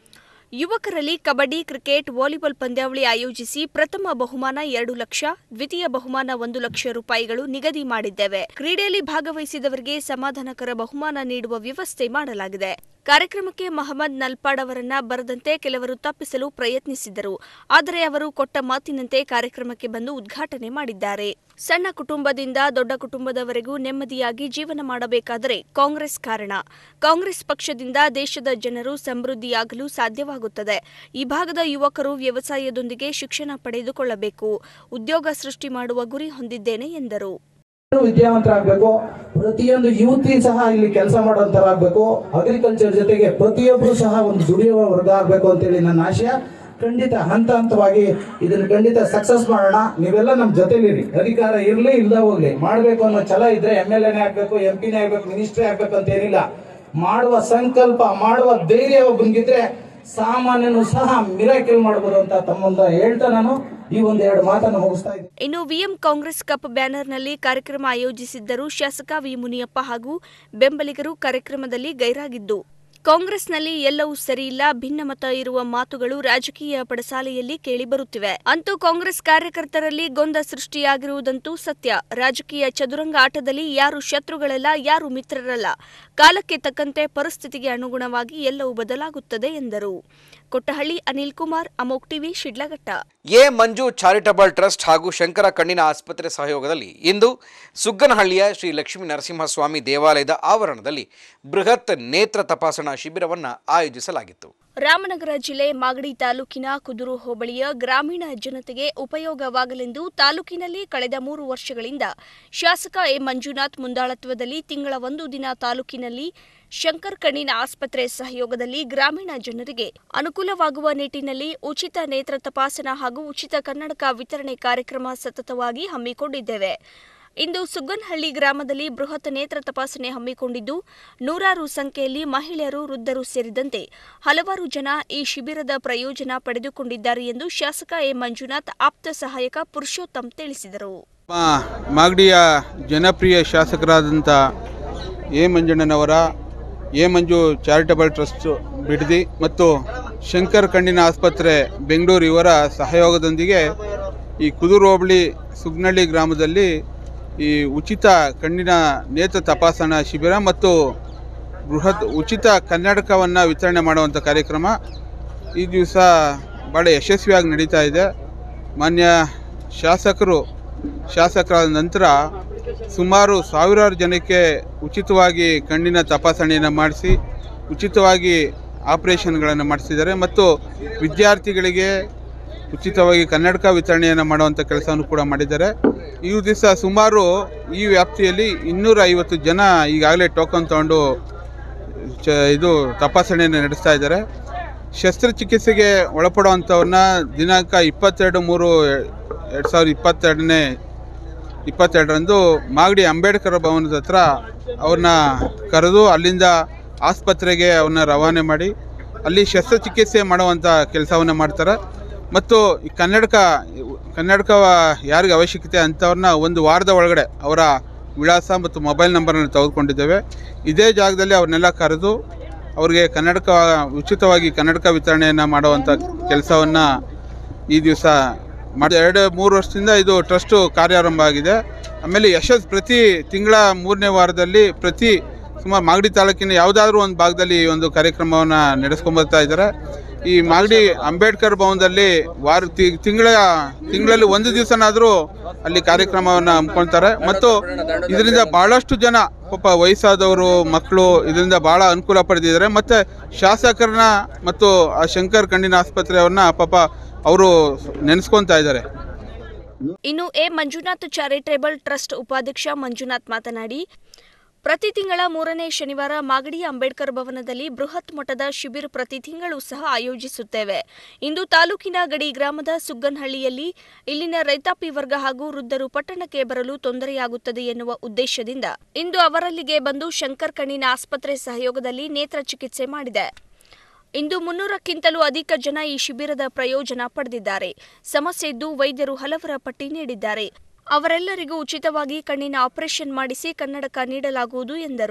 ಯುವಕರಲ್ಲಿ ಕಬಡ್ಡಿ ಕ್ರಿಕೆಟ್ ವಾಲಿಬಾಲ್ ಪಂದ್ಯಾವಳಿ ಆಯೋಜಿಸಿ ಪ್ರಥಮ ಬಹುಮಾನ ಎರಡು ಲಕ್ಷ ದ್ವಿತೀಯ ಬಹುಮಾನ ಒಂದು ಲಕ್ಷ ರೂಪಾಯಿಗಳು ನಿಗದಿ ಮಾಡಿದ್ದೇವೆ ಕ್ರೀಡೆಯಲ್ಲಿ ಭಾಗವಹಿಸಿದವರಿಗೆ ಸಮಾಧಾನಕರ ಬಹುಮಾನ ನೀಡುವ ವ್ಯವಸ್ಥೆ ಮಾಡಲಾಗಿದೆ ಕಾರ್ಯಕ್ರಮಕ್ಕೆ ಮಹಮ್ಮದ್ ನಲ್ಪಾಡ್ ಅವರನ್ನ ಬರದಂತೆ ಕೆಲವರು ತಪ್ಪಿಸಲು ಪ್ರಯತ್ನಿಸಿದ್ದರು ಆದರೆ ಅವರು ಕೊಟ್ಟ ಮಾತಿನಂತೆ ಕಾರ್ಯಕ್ರಮಕ್ಕೆ ಬಂದು ಉದ್ಘಾಟನೆ ಮಾಡಿದ್ದಾರೆ ಸಣ್ಣ ಕುಟುಂಬದಿಂದ ದೊಡ್ಡ ಕುಟುಂಬದವರೆಗೂ ನೆಮ್ಮದಿಯಾಗಿ ಜೀವನ ಮಾಡಬೇಕಾದರೆ ಕಾಂಗ್ರೆಸ್ ಕಾರಣ ಕಾಂಗ್ರೆಸ್ ಪಕ್ಷದಿಂದ ದೇಶದ ಜನರು ಸಮೃದ್ಧಿಯಾಗಲು ಸಾಧ್ಯವಾಗುತ್ತದೆ ಈ ಭಾಗದ ಯುವಕರು ವ್ಯವಸಾಯದೊಂದಿಗೆ ಶಿಕ್ಷಣ ಪಡೆದುಕೊಳ್ಳಬೇಕು ಉದ್ಯೋಗ ಸೃಷ್ಟಿ ಮಾಡುವ ಗುರಿ ಹೊಂದಿದ್ದೇನೆ ಎಂದರು ವಿದ್ಯಾವಂತರಾಗಬೇಕು ಪ್ರತಿಯೊಂದು ಯುವತಿ ಸಹ ಇಲ್ಲಿ ಕೆಲಸ ಮಾಡುವಂತರಾಗಬೇಕು ಅಗ್ರಿಕಲ್ಚರ್ ಜೊತೆಗೆ ಪ್ರತಿಯೊಬ್ಬರು ಸಹ ಒಂದು ದುಡಿಯುವ ವರ್ಗ ಆಗಬೇಕು ಅಂತೇಳಿ ನನ್ನ ಆಶಯ ಖಂಡಿತ ಹಂತ ಹಂತವಾಗಿ ಇದನ್ನ ಖಂಡಿತ ಸಕ್ಸಸ್ ಮಾಡೋಣ ನೀವೆಲ್ಲ ನಮ್ಮ ಜೊತೆಲಿರಿ ಅಧಿಕಾರ ಇರ್ಲಿ ಇಲ್ದ ಹೋಗ್ಲಿ ಮಾಡ್ಬೇಕು ಅನ್ನೋ ಛಲ ಇದ್ರೆ ಎಮ್ ಎಲ್ ಎನೇ ಆಗ್ಬೇಕು ಎಂ ಪಿನೇ ಆಗ್ಬೇಕು ಮಿನಿಸ್ಟ್ರೇ ಆಗ್ಬೇಕು ಅಂತ ಏನಿಲ್ಲ ಮಾಡುವ ಸಂಕಲ್ಪ ಮಾಡುವ ಧೈರ್ಯ ಒಬ್ಬನಿಗಿದ್ರೆ ಸಾಮಾನ್ಯನು ಸಹ ಮಿರಾಕಿಲ್ ಮಾಡ್ಬೋದು ಅಂತ ತಮ್ಮೊಂದ ಹೇಳ್ತಾ ನಾನು ಈ ಒಂದ್ ಎರಡು ಮಾತನ್ನು ಮುಗಿಸ್ತಾ ಇದ್ದೀನಿ ಇನ್ನು ವಿಎಂ ಕಾಂಗ್ರೆಸ್ ಕಪ್ ಬ್ಯಾನರ್ನಲ್ಲಿ ಕಾರ್ಯಕ್ರಮ ಆಯೋಜಿಸಿದ್ದರು ಶಾಸಕ ವಿ ಮುನಿಯಪ್ಪ ಹಾಗೂ ಬೆಂಬಲಿಗರು ಕಾರ್ಯಕ್ರಮದಲ್ಲಿ ಗೈರಾಗಿದ್ದು ಕಾಂಗ್ರೆಸ್ನಲ್ಲಿ ಎಲ್ಲವೂ ಸರಿಯಿಲ್ಲ ಭಿನ್ನಮತ ಇರುವ ಮಾತುಗಳು ರಾಜಕೀಯ ಪಡಸಾಲೆಯಲ್ಲಿ ಕೇಳಿಬರುತ್ತಿವೆ ಅಂತೂ ಕಾಂಗ್ರೆಸ್ ಕಾರ್ಯಕರ್ತರಲ್ಲಿ ಗೊಂದ ಸೃಷ್ಟಿಯಾಗಿರುವುದಂತೂ ಸತ್ಯ ರಾಜಕೀಯ ಚದುರಂಗ ಆಟದಲ್ಲಿ ಯಾರು ಶತ್ರುಗಳಲ್ಲ ಯಾರು ಮಿತ್ರರಲ್ಲ ಕಾಲಕ್ಕೆ ತಕ್ಕಂತೆ ಪರಿಸ್ಥಿತಿಗೆ ಅನುಗುಣವಾಗಿ ಎಲ್ಲವೂ ಬದಲಾಗುತ್ತದೆ ಎಂದರು ಕೊಟ್ಟಹಳ್ಳಿ Anil Kumar Amog TV Shidlaghatta A Manju charitable trust ಹಾಗೂ ಶಂಕರ ಕಣ್ಣಿನ ಆಸ್ಪತ್ರೆ ಸಹಯೋಗದಲ್ಲಿ ಇಂದು ಸುಗ್ಗನಹಳ್ಳಿಯ ಶ್ರೀ ಲಕ್ಷ್ಮೀ ನರಸಿಂಹಸ್ವಾಮಿ ದೇವಾಲಯದ ಆವರಣದಲ್ಲಿ ಬೃಹತ್ ನೇತ್ರ ತಪಾಸಣಾ ಶಿಬಿರವನ್ನು ಆಯೋಜಿಸಲಾಗಿತ್ತು ರಾಮನಗರ ಜಿಲ್ಲೆ ಮಾಗಡಿ ತಾಲೂಕಿನ ಕುದುರು ಹೋಬಳಿಯ ಗ್ರಾಮೀಣ ಜನತೆಗೆ ಉಪಯೋಗವಾಗಲೆಂದು ತಾಲೂಕಿನಲ್ಲಿ ಕಳೆದ ಮೂರು ವರ್ಷಗಳಿಂದ ಶಾಸಕ ಎ ಮಂಜುನಾಥ್ ಮುಂದಾಳತ್ವದಲ್ಲಿ ತಿಂಗಳ ಒಂದು ದಿನ ತಾಲೂಕಿನಲ್ಲಿ ಶಂಕರ್ ಕಣ್ಣಿನ ಆಸ್ಪತ್ರೆ ಸಹಯೋಗದಲ್ಲಿ ಗ್ರಾಮೀಣ ಜನರಿಗೆ ಅನುಕೂಲವಾಗುವ ನಿಟ್ಟಿನಲ್ಲಿ ಉಚಿತ ನೇತ್ರ ತಪಾಸಣಾ ಹಾಗೂ ಉಚಿತ ಕನ್ನಡಕ ವಿತರಣೆ ಕಾರ್ಯಕ್ರಮ ಸತತವಾಗಿ ಹಮ್ಮಿಕೊಂಡಿದ್ದೇವೆ ಇಂದು ಸುಗ್ಗನಹಳ್ಳಿ ಗ್ರಾಮದಲ್ಲಿ ಬೃಹತ್ ನೇತ್ರ ತಪಾಸಣೆ ಹಮ್ಮಿಕೊಂಡಿದ್ದು ನೂರಾರು ಸಂಖ್ಯೆಯಲ್ಲಿ ಮಹಿಳೆಯರು ವೃದ್ಧರು ಸೇರಿದಂತೆ ಹಲವಾರು ಜನ ಈ ಶಿಬಿರದ ಪ್ರಯೋಜನ ಪಡೆದುಕೊಂಡಿದ್ದಾರೆ ಎಂದು ಶಾಸಕ ಎ ಮಂಜುನಾಥ್ ಆಪ್ತ ಸಹಾಯಕ ಪುರುಷೋತ್ತಮ್ ತಿಳಿಸಿದರು ನಮ್ಮ ಮಾಗಡಿಯ ಜನಪ್ರಿಯ ಶಾಸಕರಾದಂಥ ಎ ಮಂಜಣ್ಣನವರ A Manju charitable trust Bidadi ಮತ್ತು ಶಂಕರ್ ಕಣ್ಣಿನ ಆಸ್ಪತ್ರೆ ಬೆಂಗಳೂರು ಇವರ ಸಹಯೋಗದೊಂದಿಗೆ ಈ ಕುದೂರು ಹೋಬಳಿ ಸುಗ್ನಳ್ಳಿ ಗ್ರಾಮದಲ್ಲಿ ಈ ಉಚಿತ ಕಣ್ಣಿನ ನೇತ್ರ ತಪಾಸಣಾ ಶಿಬಿರ ಮತ್ತು ಬೃಹತ್ ಉಚಿತ ಕನ್ನಡಕವನ್ನು ವಿತರಣೆ ಮಾಡುವಂಥ ಕಾರ್ಯಕ್ರಮ ಈ ದಿವಸ ಭಾಳ ಯಶಸ್ವಿಯಾಗಿ ನಡೀತಾ ಇದೆ ಮಾನ್ಯ ಶಾಸಕರು ಶಾಸಕರಾದ ನಂತರ ಸುಮಾರು ಸಾವಿರಾರು ಜನಕ್ಕೆ ಉಚಿತವಾಗಿ ಕಣ್ಣಿನ ತಪಾಸಣೆಯನ್ನು ಮಾಡಿಸಿ ಉಚಿತವಾಗಿ ಆಪರೇಷನ್ಗಳನ್ನು ಮಾಡಿಸಿದ್ದಾರೆ ಮತ್ತು ವಿದ್ಯಾರ್ಥಿಗಳಿಗೆ ಉಚಿತವಾಗಿ ಕನ್ನಡಕ ವಿತರಣೆಯನ್ನು ಮಾಡುವಂಥ ಕೆಲಸವನ್ನು ಕೂಡ ಮಾಡಿದ್ದಾರೆ ಈ ದಿವಸ ಸುಮಾರು ಈ ವ್ಯಾಪ್ತಿಯಲ್ಲಿ ಇನ್ನೂರ ಐವತ್ತು ಜನ ಈಗಾಗಲೇ ಟೋಕನ್ ತಗೊಂಡು ಚ ಇದು ತಪಾಸಣೆಯನ್ನು ನಡೆಸ್ತಾ ಇದ್ದಾರೆ ಶಸ್ತ್ರಚಿಕಿತ್ಸೆಗೆ ಒಳಪಡುವಂಥವ್ರನ್ನ ದಿನಾಂಕ ಇಪ್ಪತ್ತೆರಡು ಮೂರು ಎರಡು ಸಾವಿರದ ಇಪ್ಪತ್ತೆರಡನೇ ಇಪ್ಪತ್ತೆರಡರಂದು ಮಾಗಡಿ ಅಂಬೇಡ್ಕರ್ ಭವನದ ಹತ್ರ ಅವ್ರನ್ನ ಕರೆದು ಅಲ್ಲಿಂದ ಆಸ್ಪತ್ರೆಗೆ ಅವ್ರನ್ನ ರವಾನೆ ಮಾಡಿ ಅಲ್ಲಿ ಶಸ್ತ್ರಚಿಕಿತ್ಸೆ ಮಾಡುವಂಥ ಕೆಲಸವನ್ನು ಮಾಡ್ತಾರೆ ಮತ್ತು ಈ ಕನ್ನಡಕ ಕನ್ನಡಕ ಯಾರಿಗೆ ಅವಶ್ಯಕತೆ ಅಂಥವ್ರನ್ನ ಒಂದು ವಾರದ ಒಳಗಡೆ ಅವರ ವಿಳಾಸ ಮತ್ತು ಮೊಬೈಲ್ ನಂಬರನ್ನು ತೆಗೆದುಕೊಂಡಿದ್ದೇವೆ ಇದೇ ಜಾಗದಲ್ಲಿ ಅವ್ರನ್ನೆಲ್ಲ ಕರೆದು ಅವ್ರಿಗೆ ಕನ್ನಡಕ ಉಚಿತವಾಗಿ ಕನ್ನಡಕ ವಿತರಣೆಯನ್ನು ಮಾಡುವಂಥ ಕೆಲಸವನ್ನು ಈ ದಿವಸ ಮಾಡಿ ಎರಡು ಮೂರು ವರ್ಷದಿಂದ ಇದು ಟ್ರಸ್ಟು ಕಾರ್ಯಾರಂಭ ಆಗಿದೆ ಆಮೇಲೆ ಯಶಸ್ ಪ್ರತಿ ತಿಂಗಳ ಮೂರನೇ ವಾರದಲ್ಲಿ ಪ್ರತಿ ಸುಮಾರು ಮಾಗಡಿ ತಾಲೂಕಿನ ಯಾವುದಾದ್ರೂ ಒಂದು ಭಾಗದಲ್ಲಿ ಈ ಒಂದು ಕಾರ್ಯಕ್ರಮವನ್ನು ನಡೆಸ್ಕೊಂಬರ್ತಾ ಇದ್ದಾರೆ ಈ ಮಾಗಡಿ ಅಂಬೇಡ್ಕರ್ ಭವನದಲ್ಲಿ ವಾರ ತಿ- ತಿಂಗಳ ತಿಂಗಳಲ್ಲಿ ಒಂದು ದಿವಸನಾದರೂ ಅಲ್ಲಿ ಕಾರ್ಯಕ್ರಮವನ್ನು ಹಮ್ಮಿಕೊಳ್ತಾರೆ ಮತ್ತು ಇದರಿಂದ ಭಾಳಷ್ಟು ಜನ ಪಾಪ ವಯಸ್ಸಾದವರು ಮಕ್ಕಳು ಇದರಿಂದ ಭಾಳ ಅನುಕೂಲ ಪಡೆದಿದ್ದಾರೆ ಮತ್ತು ಶಾಸಕರನ್ನ ಮತ್ತು ಆ ಶಂಕರ್ ಕಣ್ಣಿನ ಆಸ್ಪತ್ರೆಯವ್ರನ್ನ ಪಾಪ ಅವರು ನೆನೆಸ್ಕೊತಾ ಇದ್ದಾರೆ ಇನ್ನು ಎ ಮಂಜುನಾಥ್ ಚಾರಿಟೇಬಲ್ ಟ್ರಸ್ಟ್ ಉಪಾಧ್ಯಕ್ಷ ಮಂಜುನಾಥ್ ಮಾತನಾಡಿ ಪ್ರತಿ ತಿಂಗಳ ಮೂರನೇ ಶನಿವಾರ ಮಾಗಡಿ ಅಂಬೇಡ್ಕರ್ ಭವನದಲ್ಲಿ ಬೃಹತ್ ಮಟ್ಟದ ಶಿಬಿರ ಪ್ರತಿ ತಿಂಗಳು ಸಹ ಆಯೋಜಿಸುತ್ತೇವೆ ಇಂದು ತಾಲೂಕಿನ ಗಡಿ ಗ್ರಾಮದ ಸುಗ್ಗನಹಳ್ಳಿಯಲ್ಲಿ ಇಲ್ಲಿನ ರೈತಾಪಿ ವರ್ಗ ಹಾಗೂ ವೃದ್ಧರು ಪಟ್ಟಣಕ್ಕೆ ಬರಲು ತೊಂದರೆಯಾಗುತ್ತದೆ ಎನ್ನುವ ಉದ್ದೇಶದಿಂದ ಇಂದು ಅವರಲ್ಲಿಗೆ ಬಂದು ಶಂಕರ್ ಕಣ್ಣಿನ ಆಸ್ಪತ್ರೆ ಸಹಯೋಗದಲ್ಲಿ ನೇತ್ರ ಚಿಕಿತ್ಸೆ ಮಾಡಿದೆ ಇಂದು ಮುನ್ನೂರಕ್ಕಿಂತಲೂ ಅಧಿಕ ಜನ ಈ ಶಿಬಿರದ ಪ್ರಯೋಜನ ಪಡೆದಿದ್ದಾರೆ ಸಮಸ್ಯೆ ಇದ್ದು ವೈದ್ಯರು ಹಲವರ ಪಟ್ಟಿ ನೀಡಿದ್ದಾರೆ ಅವರೆಲ್ಲರಿಗೂ ಉಚಿತವಾಗಿ ಕಣ್ಣಿನ ಆಪರೇಷನ್ ಮಾಡಿಸಿ ಕನ್ನಡಕ ನೀಡಲಾಗುವುದು ಎಂದರು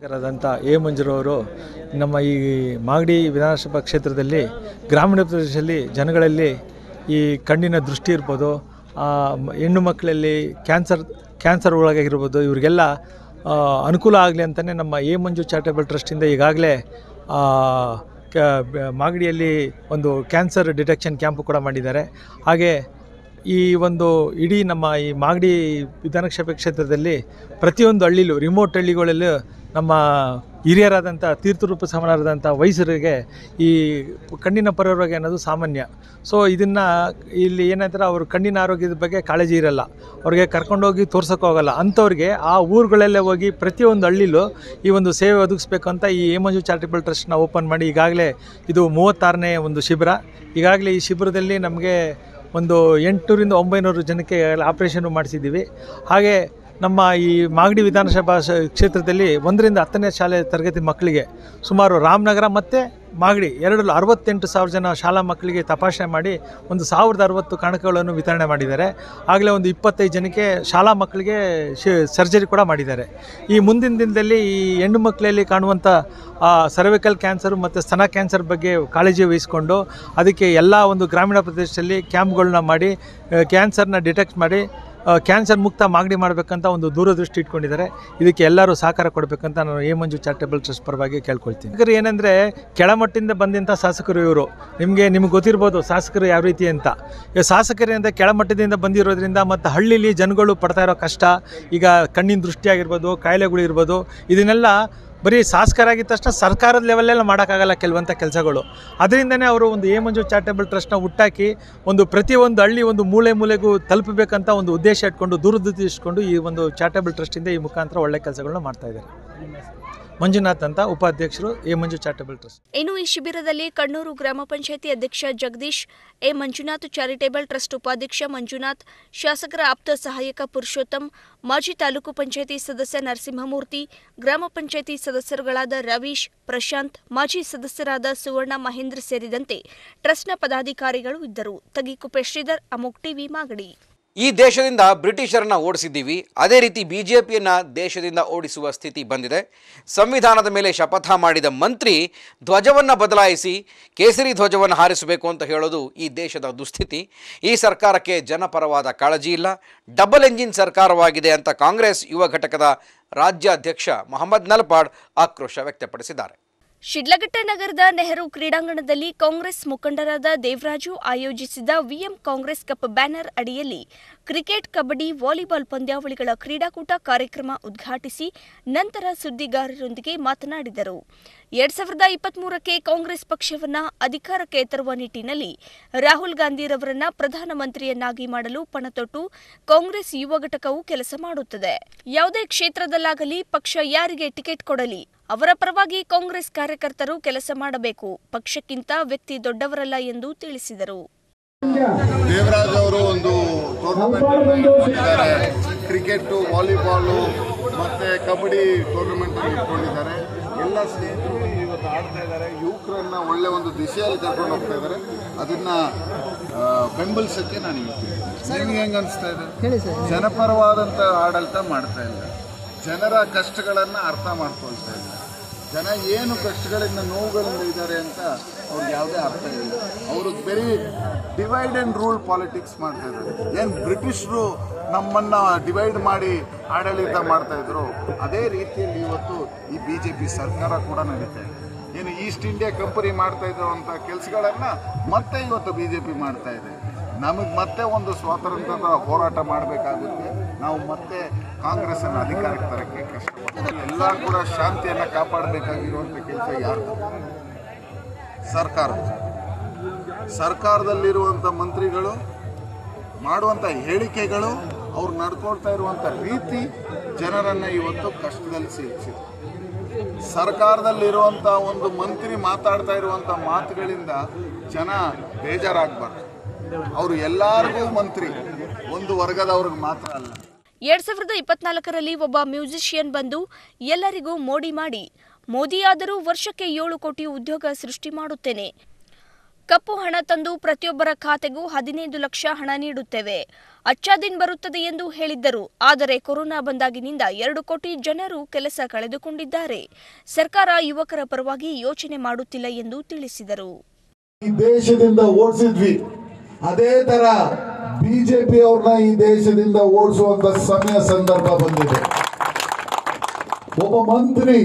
ಶಾಸಕರಾದಂಥ ಎ ಮಂಜುರವರು ನಮ್ಮ ಈ ಮಾಗಡಿ ವಿಧಾನಸಭಾ ಕ್ಷೇತ್ರದಲ್ಲಿ ಗ್ರಾಮೀಣ ಪ್ರದೇಶದಲ್ಲಿ ಜನಗಳಲ್ಲಿ ಈ ಕಣ್ಣಿನ ದೃಷ್ಟಿ ಇರ್ಬೋದು ಆ, ಮ- ಹೆಣ್ಣು ಮಕ್ಕಳಲ್ಲಿ ಕ್ಯಾನ್ಸರ್ ಕ್ಯಾನ್ಸರ್ ಒಳಗಾಗಿರ್ಬೋದು ಇವರಿಗೆಲ್ಲ ಆ, ಅನುಕೂಲ ಆಗಲಿ ಅಂತಲೇ ನಮ್ಮ ಎ ಮಂಜು ಚಾರಿಟೇಬಲ್ ಟ್ರಸ್ಟಿಂದ ಈಗಾಗಲೇ ಆ, ಕ- ಬ- ಮಾಗಡಿಯಲ್ಲಿ ಒಂದು ಕ್ಯಾನ್ಸರ್ ಡಿಟೆಕ್ಷನ್ ಕ್ಯಾಂಪು ಕೂಡ ಮಾಡಿದ್ದಾರೆ ಹಾಗೆ ಈ ಒಂದು ಇಡೀ ನಮ್ಮ ಈ ಮಾಗಡಿ ವಿಧಾನಸಭೆ ಕ್ಷೇತ್ರದಲ್ಲಿ ಪ್ರತಿಯೊಂದು ಹಳ್ಳಿಲೂ ರಿಮೋಟ್ ಹಳ್ಳಿಗಳಲ್ಲೂ ನಮ್ಮ ಹಿರಿಯರಾದಂಥ ತೀರ್ಥರೂಪ ಸಮನರಾದಂಥ ವಯಸ್ಸರಿಗೆ ಈ ಕಣ್ಣಿನ ಪರರೋಗ ಅನ್ನೋದು ಸಾಮಾನ್ಯ ಸೊ ಇದನ್ನು ಇಲ್ಲಿ ಏನಂತಾರೆ ಅವ್ರ ಕಣ್ಣಿನ ಆರೋಗ್ಯದ ಬಗ್ಗೆ ಕಾಳಜಿ ಇರಲ್ಲ ಅವ್ರಿಗೆ ಕರ್ಕೊಂಡೋಗಿ ತೋರ್ಸೋಕೆ ಹೋಗಲ್ಲ ಅಂಥವ್ರಿಗೆ ಆ ಊರುಗಳಲ್ಲೇ ಹೋಗಿ ಪ್ರತಿಯೊಂದು ಹಳ್ಳಿಲೂ ಈ ಒಂದು ಸೇವೆ ಒದಗಿಸ್ಬೇಕು ಅಂತ ಈ ಹೇಮಂಜು ಚಾರಿಟಬಲ್ ಟ್ರಸ್ಟ್ನ ಓಪನ್ ಮಾಡಿ ಈಗಾಗಲೇ ಇದು ಮೂವತ್ತಾರನೇ ಒಂದು ಶಿಬಿರ ಈಗಾಗಲೇ ಈ ಶಿಬಿರದಲ್ಲಿ ನಮಗೆ ಒಂದು ಎಂಟುನೂರಿಂದ ಒಂಬೈನೂರು ಜನಕ್ಕೆ ಆಪ್ರೇಷನ್ ಮಾಡಿಸಿದ್ದೀವಿ ಹಾಗೆ ನಮ್ಮ ಈ ಮಾಗಡಿ ವಿಧಾನಸಭಾ ಶ- ಕ್ಷೇತ್ರದಲ್ಲಿ ಒಂದರಿಂದ ಹತ್ತನೇ ಶಾಲೆ ತರಗತಿ ಮಕ್ಕಳಿಗೆ ಸುಮಾರು ರಾಮನಗರ ಮತ್ತು ಮಾಗಡಿ ಎರಡರಲ್ಲಿ ಅರವತ್ತೆಂಟು ಸಾವಿರ ಜನ ಶಾಲಾ ಮಕ್ಕಳಿಗೆ ತಪಾಸಣೆ ಮಾಡಿ ಒಂದು ಸಾವಿರದ ಅರವತ್ತು ಕಣಕಗಳನ್ನು ವಿತರಣೆ ಮಾಡಿದ್ದಾರೆ ಆಗಲೇ ಒಂದು ಇಪ್ಪತ್ತೈದು ಜನಕ್ಕೆ ಶಾಲಾ ಮಕ್ಕಳಿಗೆ ಸರ್ಜರಿ ಕೂಡ ಮಾಡಿದ್ದಾರೆ ಈ ಮುಂದಿನ ದಿನದಲ್ಲಿ ಈ ಹೆಣ್ಣು ಮಕ್ಕಳಲ್ಲಿ ಕಾಣುವಂಥ ಸರ್ವಿಕಲ್ ಕ್ಯಾನ್ಸರ್ ಮತ್ತು ಸ್ತನ ಕ್ಯಾನ್ಸರ್ ಬಗ್ಗೆ ಕಾಳಜಿ ವಹಿಸಿಕೊಂಡು ಅದಕ್ಕೆ ಎಲ್ಲ ಒಂದು ಗ್ರಾಮೀಣ ಪ್ರದೇಶದಲ್ಲಿ ಕ್ಯಾಂಪ್ಗಳನ್ನ ಮಾಡಿ ಕ್ಯಾನ್ಸರ್ನ ಡಿಟೆಕ್ಟ್ ಮಾಡಿ ಆ, ಕ್ಯಾನ್ಸರ್ ಮುಕ್ತ ಮಾಗಡಿ ಮಾಡಬೇಕಂತ ಒಂದು ದೂರದೃಷ್ಟಿ ಇಟ್ಕೊಂಡಿದ್ದಾರೆ ಇದಕ್ಕೆ ಎಲ್ಲರೂ ಸಹಕಾರ ಕೊಡಬೇಕಂತ ನಾನು ಎ ಮಂಜು ಚಾರಿಟಬಲ್ ಟ್ರಸ್ಟ್ ಪರವಾಗಿ ಕೇಳ್ಕೊಳ್ತೀನಿ ಶಾಸಕರು ಏನಂದರೆ ಕೆಳಮಟ್ಟದಿಂದ ಬಂದಂಥ ಶಾಸಕರು ಇವರು ನಿಮಗೆ ನಿಮ್ಗೆ ಗೊತ್ತಿರ್ಬೋದು ಶಾಸಕರು ಯಾವ ರೀತಿ ಅಂತ ಈಗ ಶಾಸಕರಿಂದ ಕೆಳಮಟ್ಟದಿಂದ ಬಂದಿರೋದ್ರಿಂದ ಮತ್ತು ಹಳ್ಳಿಲಿ ಜನಗಳು ಪಡ್ತಾ ಇರೋ ಕಷ್ಟ ಈಗ ಕಣ್ಣಿನ ದೃಷ್ಟಿ ಆಗಿರ್ಬೋದು ಕಾಯಿಲೆಗಳು ಇರ್ಬೋದು ಇದನ್ನೆಲ್ಲ ಬರೀ ಶಾಸಕರಾಗಿದ್ದ ತಕ್ಷಣ ಸರ್ಕಾರದ ಲೆವೆಲೆಲ್ಲ ಮಾಡೋಕ್ಕಾಗಲ್ಲ ಕೆಲವಂಥ ಕೆಲಸಗಳು ಅದರಿಂದನೇ ಅವರು ಒಂದು ಎ ಮಂಜು ಚಾರಿಟಬಲ್ ಟ್ರಸ್ಟ್ನ ಹುಟ್ಟಾಕಿ ಒಂದು ಪ್ರತಿಯೊಂದು ಹಳ್ಳಿ ಒಂದು ಮೂಲೆ ಮೂಲೆಗೂ ತಲುಪಬೇಕಂತ ಒಂದು ಉದ್ದೇಶ ಇಟ್ಕೊಂಡು ದೂರದೃಷ್ಟಿ ಇಟ್ಕೊಂಡು ಈ ಒಂದು ಚಾರಿಟಬಲ್ ಟ್ರಸ್ಟಿಂದ ಈ ಮುಖಾಂತರ ಒಳ್ಳೆ ಕೆಲಸಗಳನ್ನ ಮಾಡ್ತಾ ಇದ್ದಾರೆ ಮಂಜುನಾಥ್ ಅಂತ ಉಪಾಧ್ಯಕ್ಷರು ಎ ಮಂಜು ಚಾರಿಟಬಲ್ ಟ್ರಸ್ಟ್ ಇನ್ನು ಈ ಶಿಬಿರದಲ್ಲಿ ಕಣ್ಣೂರು ಗ್ರಾಮ ಪಂಚಾಯಿತಿ ಅಧ್ಯಕ್ಷ Jagadish A Manjunath charitable trust ಉಪಾಧ್ಯಕ್ಷ ಮಂಜುನಾಥ್ ಶಾಸಕರ ಆಪ್ತ ಸಹಾಯಕ ಪುರುಷೋತ್ತಮ್ ಮಾಜಿ ತಾಲೂಕು ಪಂಚಾಯಿತಿ ಸದಸ್ಯ ನರಸಿಂಹಮೂರ್ತಿ ಗ್ರಾಮ ಪಂಚಾಯಿತಿ ಸದಸ್ಯರುಗಳಾದ ರವೀಶ್ ಪ್ರಶಾಂತ್ ಮಾಜಿ ಸದಸ್ಯರಾದ ಸುವರ್ಣ ಮಹೇಂದ್ರ ಸೇರಿದಂತೆ ಟ್ರಸ್ಟ್ನ ಪದಾಧಿಕಾರಿಗಳು ಇದ್ದರು ತಗಿಕುಪೆ ಶ್ರೀಧರ್ ಅಮೋಕ್ ಟಿವಿ ಮಾಗಡಿ ಈ ದೇಶದಿಂದ ಬ್ರಿಟಿಷರನ್ನ ಓಡಿಸಿದ್ದೀವಿ ಅದೇ ರೀತಿ ಬಿ ಜೆ ಪಿಯನ್ನು ದೇಶದಿಂದ ಓಡಿಸುವ ಸ್ಥಿತಿ ಬಂದಿದೆ ಸಂವಿಧಾನದ ಮೇಲೆ ಶಪಥ ಮಾಡಿದ ಮಂತ್ರಿ ಧ್ವಜವನ್ನು ಬದಲಾಯಿಸಿ ಕೇಸರಿ ಧ್ವಜವನ್ನು ಹಾರಿಸಬೇಕು ಅಂತ ಹೇಳೋದು ಈ ದೇಶದ ದುಸ್ಥಿತಿ ಈ ಸರ್ಕಾರಕ್ಕೆ ಜನಪರವಾದ ಕಾಳಜಿ ಇಲ್ಲ ಡಬಲ್ ಎಂಜಿನ್ ಸರ್ಕಾರವಾಗಿದೆ ಅಂತ ಕಾಂಗ್ರೆಸ್ ಯುವ ಘಟಕದ ರಾಜ್ಯಾಧ್ಯಕ್ಷ ಮೊಹಮ್ಮದ್ ನಲ್ಪಾಡ್ ಆಕ್ರೋಶ ವ್ಯಕ್ತಪಡಿಸಿದ್ದಾರೆ ಶಿಡ್ಲಘಟ್ಟ ನಗರದ ನೆಹರು ಕ್ರೀಡಾಂಗಣದಲ್ಲಿ ಕಾಂಗ್ರೆಸ್ ಮುಖಂಡರಾದ ದೇವರಾಜು ಆಯೋಜಿಸಿದ ವಿಎಂ ಕಾಂಗ್ರೆಸ್ ಕಪ್ ಬ್ಯಾನರ್ ಅಡಿಯಲ್ಲಿ ಕ್ರಿಕೆಟ್ ಕಬಡ್ಡಿ ವಾಲಿಬಾಲ್ ಪಂದ್ಯಾವಳಿಗಳ ಕ್ರೀಡಾಕೂಟ ಕಾರ್ಯಕ್ರಮ ಉದ್ಘಾಟಿಸಿ ನಂತರ ಸುದ್ದಿಗಾರರೊಂದಿಗೆ ಮಾತನಾಡಿದರು ಎರಡ್ ಸಾವಿರದ ಇಪ್ಪತ್ಮೂರಕ್ಕೆ ಕಾಂಗ್ರೆಸ್ ಪಕ್ಷವನ್ನ ಅಧಿಕಾರಕ್ಕೆ ತರುವ ನಿಟ್ಟಿನಲ್ಲಿ ರಾಹುಲ್ ಗಾಂಧಿರವರನ್ನ ಪ್ರಧಾನಮಂತ್ರಿಯನ್ನಾಗಿ ಮಾಡಲು ಪಣತೊಟ್ಟು ಕಾಂಗ್ರೆಸ್ ಯುವ ಘಟಕವು ಕೆಲಸ ಮಾಡುತ್ತದೆ ಯಾವುದೇ ಕ್ಷೇತ್ರದಲ್ಲಾಗಲಿ ಪಕ್ಷ ಯಾರಿಗೆ ಟಿಕೆಟ್ ಕೊಡಲಿ ಅವರ ಪರವಾಗಿ ಕಾಂಗ್ರೆಸ್ ಕಾರ್ಯಕರ್ತರು ಕೆಲಸ ಮಾಡಬೇಕು ಪಕ್ಷಕ್ಕಿಂತ ವ್ಯಕ್ತಿ ದೊಡ್ಡವರಲ್ಲ ಎಂದು ತಿಳಿಸಿದರು ದೇವರಾಜ್ ಅವರು ಒಂದು ಟೂರ್ನಮೆಂಟ್ ಇಟ್ಕೊಂಡಿದ್ದಾರೆ ಕ್ರಿಕೆಟ್ ವಾಲಿಬಾಲು ಮತ್ತೆ ಕಬಡ್ಡಿ ಟೂರ್ನಮೆಂಟ್ ಇಟ್ಕೊಂಡಿದ್ದಾರೆ ಎಲ್ಲ ಸ್ನೇಹಿತರು ಇವತ್ತು ಆಡ್ತಾ ಇದ್ದಾರೆ ಯುವಕರನ್ನ ಒಳ್ಳೆ ಒಂದು ದಿಶೆಯಲ್ಲಿ ಕರ್ಕೊಂಡು ಹೋಗ್ತಾ ಇದ್ದಾರೆ ಅದನ್ನ ಆ, ಬೆಂಬಲಿಸಕ್ಕೆ ನಾನು ಇವತ್ತಿದ್ದೀನಿ ನಿಮ್ಗೆ ಹೆಂಗೆ ಅನಿಸ್ತಾ ಇದೆ ಜನಪರವಾದಂಥ ಆಡಳಿತ ಮಾಡ್ತಾ ಇಲ್ಲ ಜನರ ಕಷ್ಟಗಳನ್ನು ಅರ್ಥ ಮಾಡ್ಕೊಳ್ತಾ ಇಲ್ಲ ಜನ ಏನು ಕಷ್ಟಗಳಿಂದ ನೋವುಗಳಿಂದ ಇದ್ದಾರೆ ಅಂತ ಅವ್ರಿಗೆ ಯಾವುದೇ ಅರ್ಥ ಇಲ್ಲ ಅವರು ಬರೀ ಡಿವೈಡ್ ಆ್ಯಂಡ್ ರೂಲ್ ಪಾಲಿಟಿಕ್ಸ್ ಮಾಡ್ತಾ ಇದ್ದಾರೆ ಏನು ಬ್ರಿಟಿಷರು ನಮ್ಮನ್ನು ಡಿವೈಡ್ ಮಾಡಿ ಆಡಳಿತ ಮಾಡ್ತಾ ಇದ್ರು ಅದೇ ರೀತಿಯಲ್ಲಿ ಇವತ್ತು ಈ ಬಿ ಜೆ ಪಿ ಸರ್ಕಾರ ಕೂಡ ನಡೀತಾ ಇದೆ ಏನು ಈಸ್ಟ್ ಇಂಡಿಯಾ ಕಂಪನಿ ಮಾಡ್ತಾ ಇರುವಂಥ ಕೆಲಸಗಳನ್ನು ಮತ್ತೆ ಇವತ್ತು ಬಿ ಜೆ ಪಿ ಮಾಡ್ತಾ ಇದೆ ನಮಗೆ ಮತ್ತೆ ಒಂದು ಸ್ವಾತಂತ್ರ್ಯದ ಹೋರಾಟ ಮಾಡಬೇಕಾಗುತ್ತೆ ನಾವು ಮತ್ತೆ ಕಾಂಗ್ರೆಸ್ಸನ್ನು ಅಧಿಕಾರಕ್ಕೆ ತರಕ್ಕೆ ಕಷ್ಟಪಡ್ತೀವಿ ಎಲ್ಲ ಕೂಡ ಶಾಂತಿಯನ್ನು ಕಾಪಾಡಬೇಕಾಗಿರುವಂಥ ಕೆಲಸ ಯಾರ್ದು ಸರ್ಕಾರ ಸರ್ಕಾರದಲ್ಲಿರುವಂಥ ಮಂತ್ರಿಗಳು ಮಾಡುವಂಥ ಹೇಳಿಕೆಗಳು ಅವ್ರು ನಡ್ಕೊಳ್ತಾ ಇರುವಂಥ ರೀತಿ ಜನರನ್ನು ಇವತ್ತು ಕಷ್ಟದಲ್ಲಿ ಸಿಲುಕಿಸಿದೆ ಸರ್ಕಾರದಲ್ಲಿರುವಂಥ ಒಂದು ಮಂತ್ರಿ ಮಾತಾಡ್ತಾ ಇರುವಂಥ ಮಾತುಗಳಿಂದ ಜನ ಬೇಜಾರಾಗಬಾರ್ದು ಅವರು ಎಲ್ಲರಿಗೂ ಮಂತ್ರಿ ಒಂದು ವರ್ಗದವ್ರಿಗೆ ಮಾತ್ರ ಅಲ್ಲ ಎರಡ್ ಸಾವಿರದ ಇಪ್ಪತ್ನಾಲ್ಕರಲ್ಲಿ ಒಬ್ಬ ಮ್ಯೂಸಿಷಿಯನ್ ಬಂದು ಎಲ್ಲರಿಗೂ ಮೋಡಿ ಮಾಡಿ ಮೋದಿಯಾದರೂ ವರ್ಷಕ್ಕೆ ಏಳು ಕೋಟಿ ಉದ್ಯೋಗ ಸೃಷ್ಟಿ ಮಾಡುತ್ತೇನೆ ಕಪ್ಪು ಹಣ ತಂದು ಪ್ರತಿಯೊಬ್ಬರ ಖಾತೆಗೂ ಹದಿನೈದು ಲಕ್ಷ ಹಣ ನೀಡುತ್ತೇವೆ ಅಚ್ಚಾ ದಿನ್ ಬರುತ್ತದೆ ಎಂದು ಹೇಳಿದ್ದರು ಆದರೆ ಕೊರೋನಾ ಬಂದಾಗಿನಿಂದ ಎರಡು ಕೋಟಿ ಜನರು ಕೆಲಸ ಕಳೆದುಕೊಂಡಿದ್ದಾರೆ ಸರ್ಕಾರ ಯುವಕರ ಪರವಾಗಿ ಯೋಚನೆ ಮಾಡುತ್ತಿಲ್ಲ ಎಂದು ತಿಳಿಸಿದರು ಈ ದೇಶದಿಂದ ಓಡಿಸಿದ್ವಿ ಅದೇ ತರ ಬಿಜೆಪಿ ಅವ್ರನ್ನ ಈ ದೇಶದಿಂದ ಓಡಿಸುವಂತ ಸಮಯ ಸಂದರ್ಭ ಬಂದಿದೆ ಒಬ್ಬ ಮಂತ್ರಿ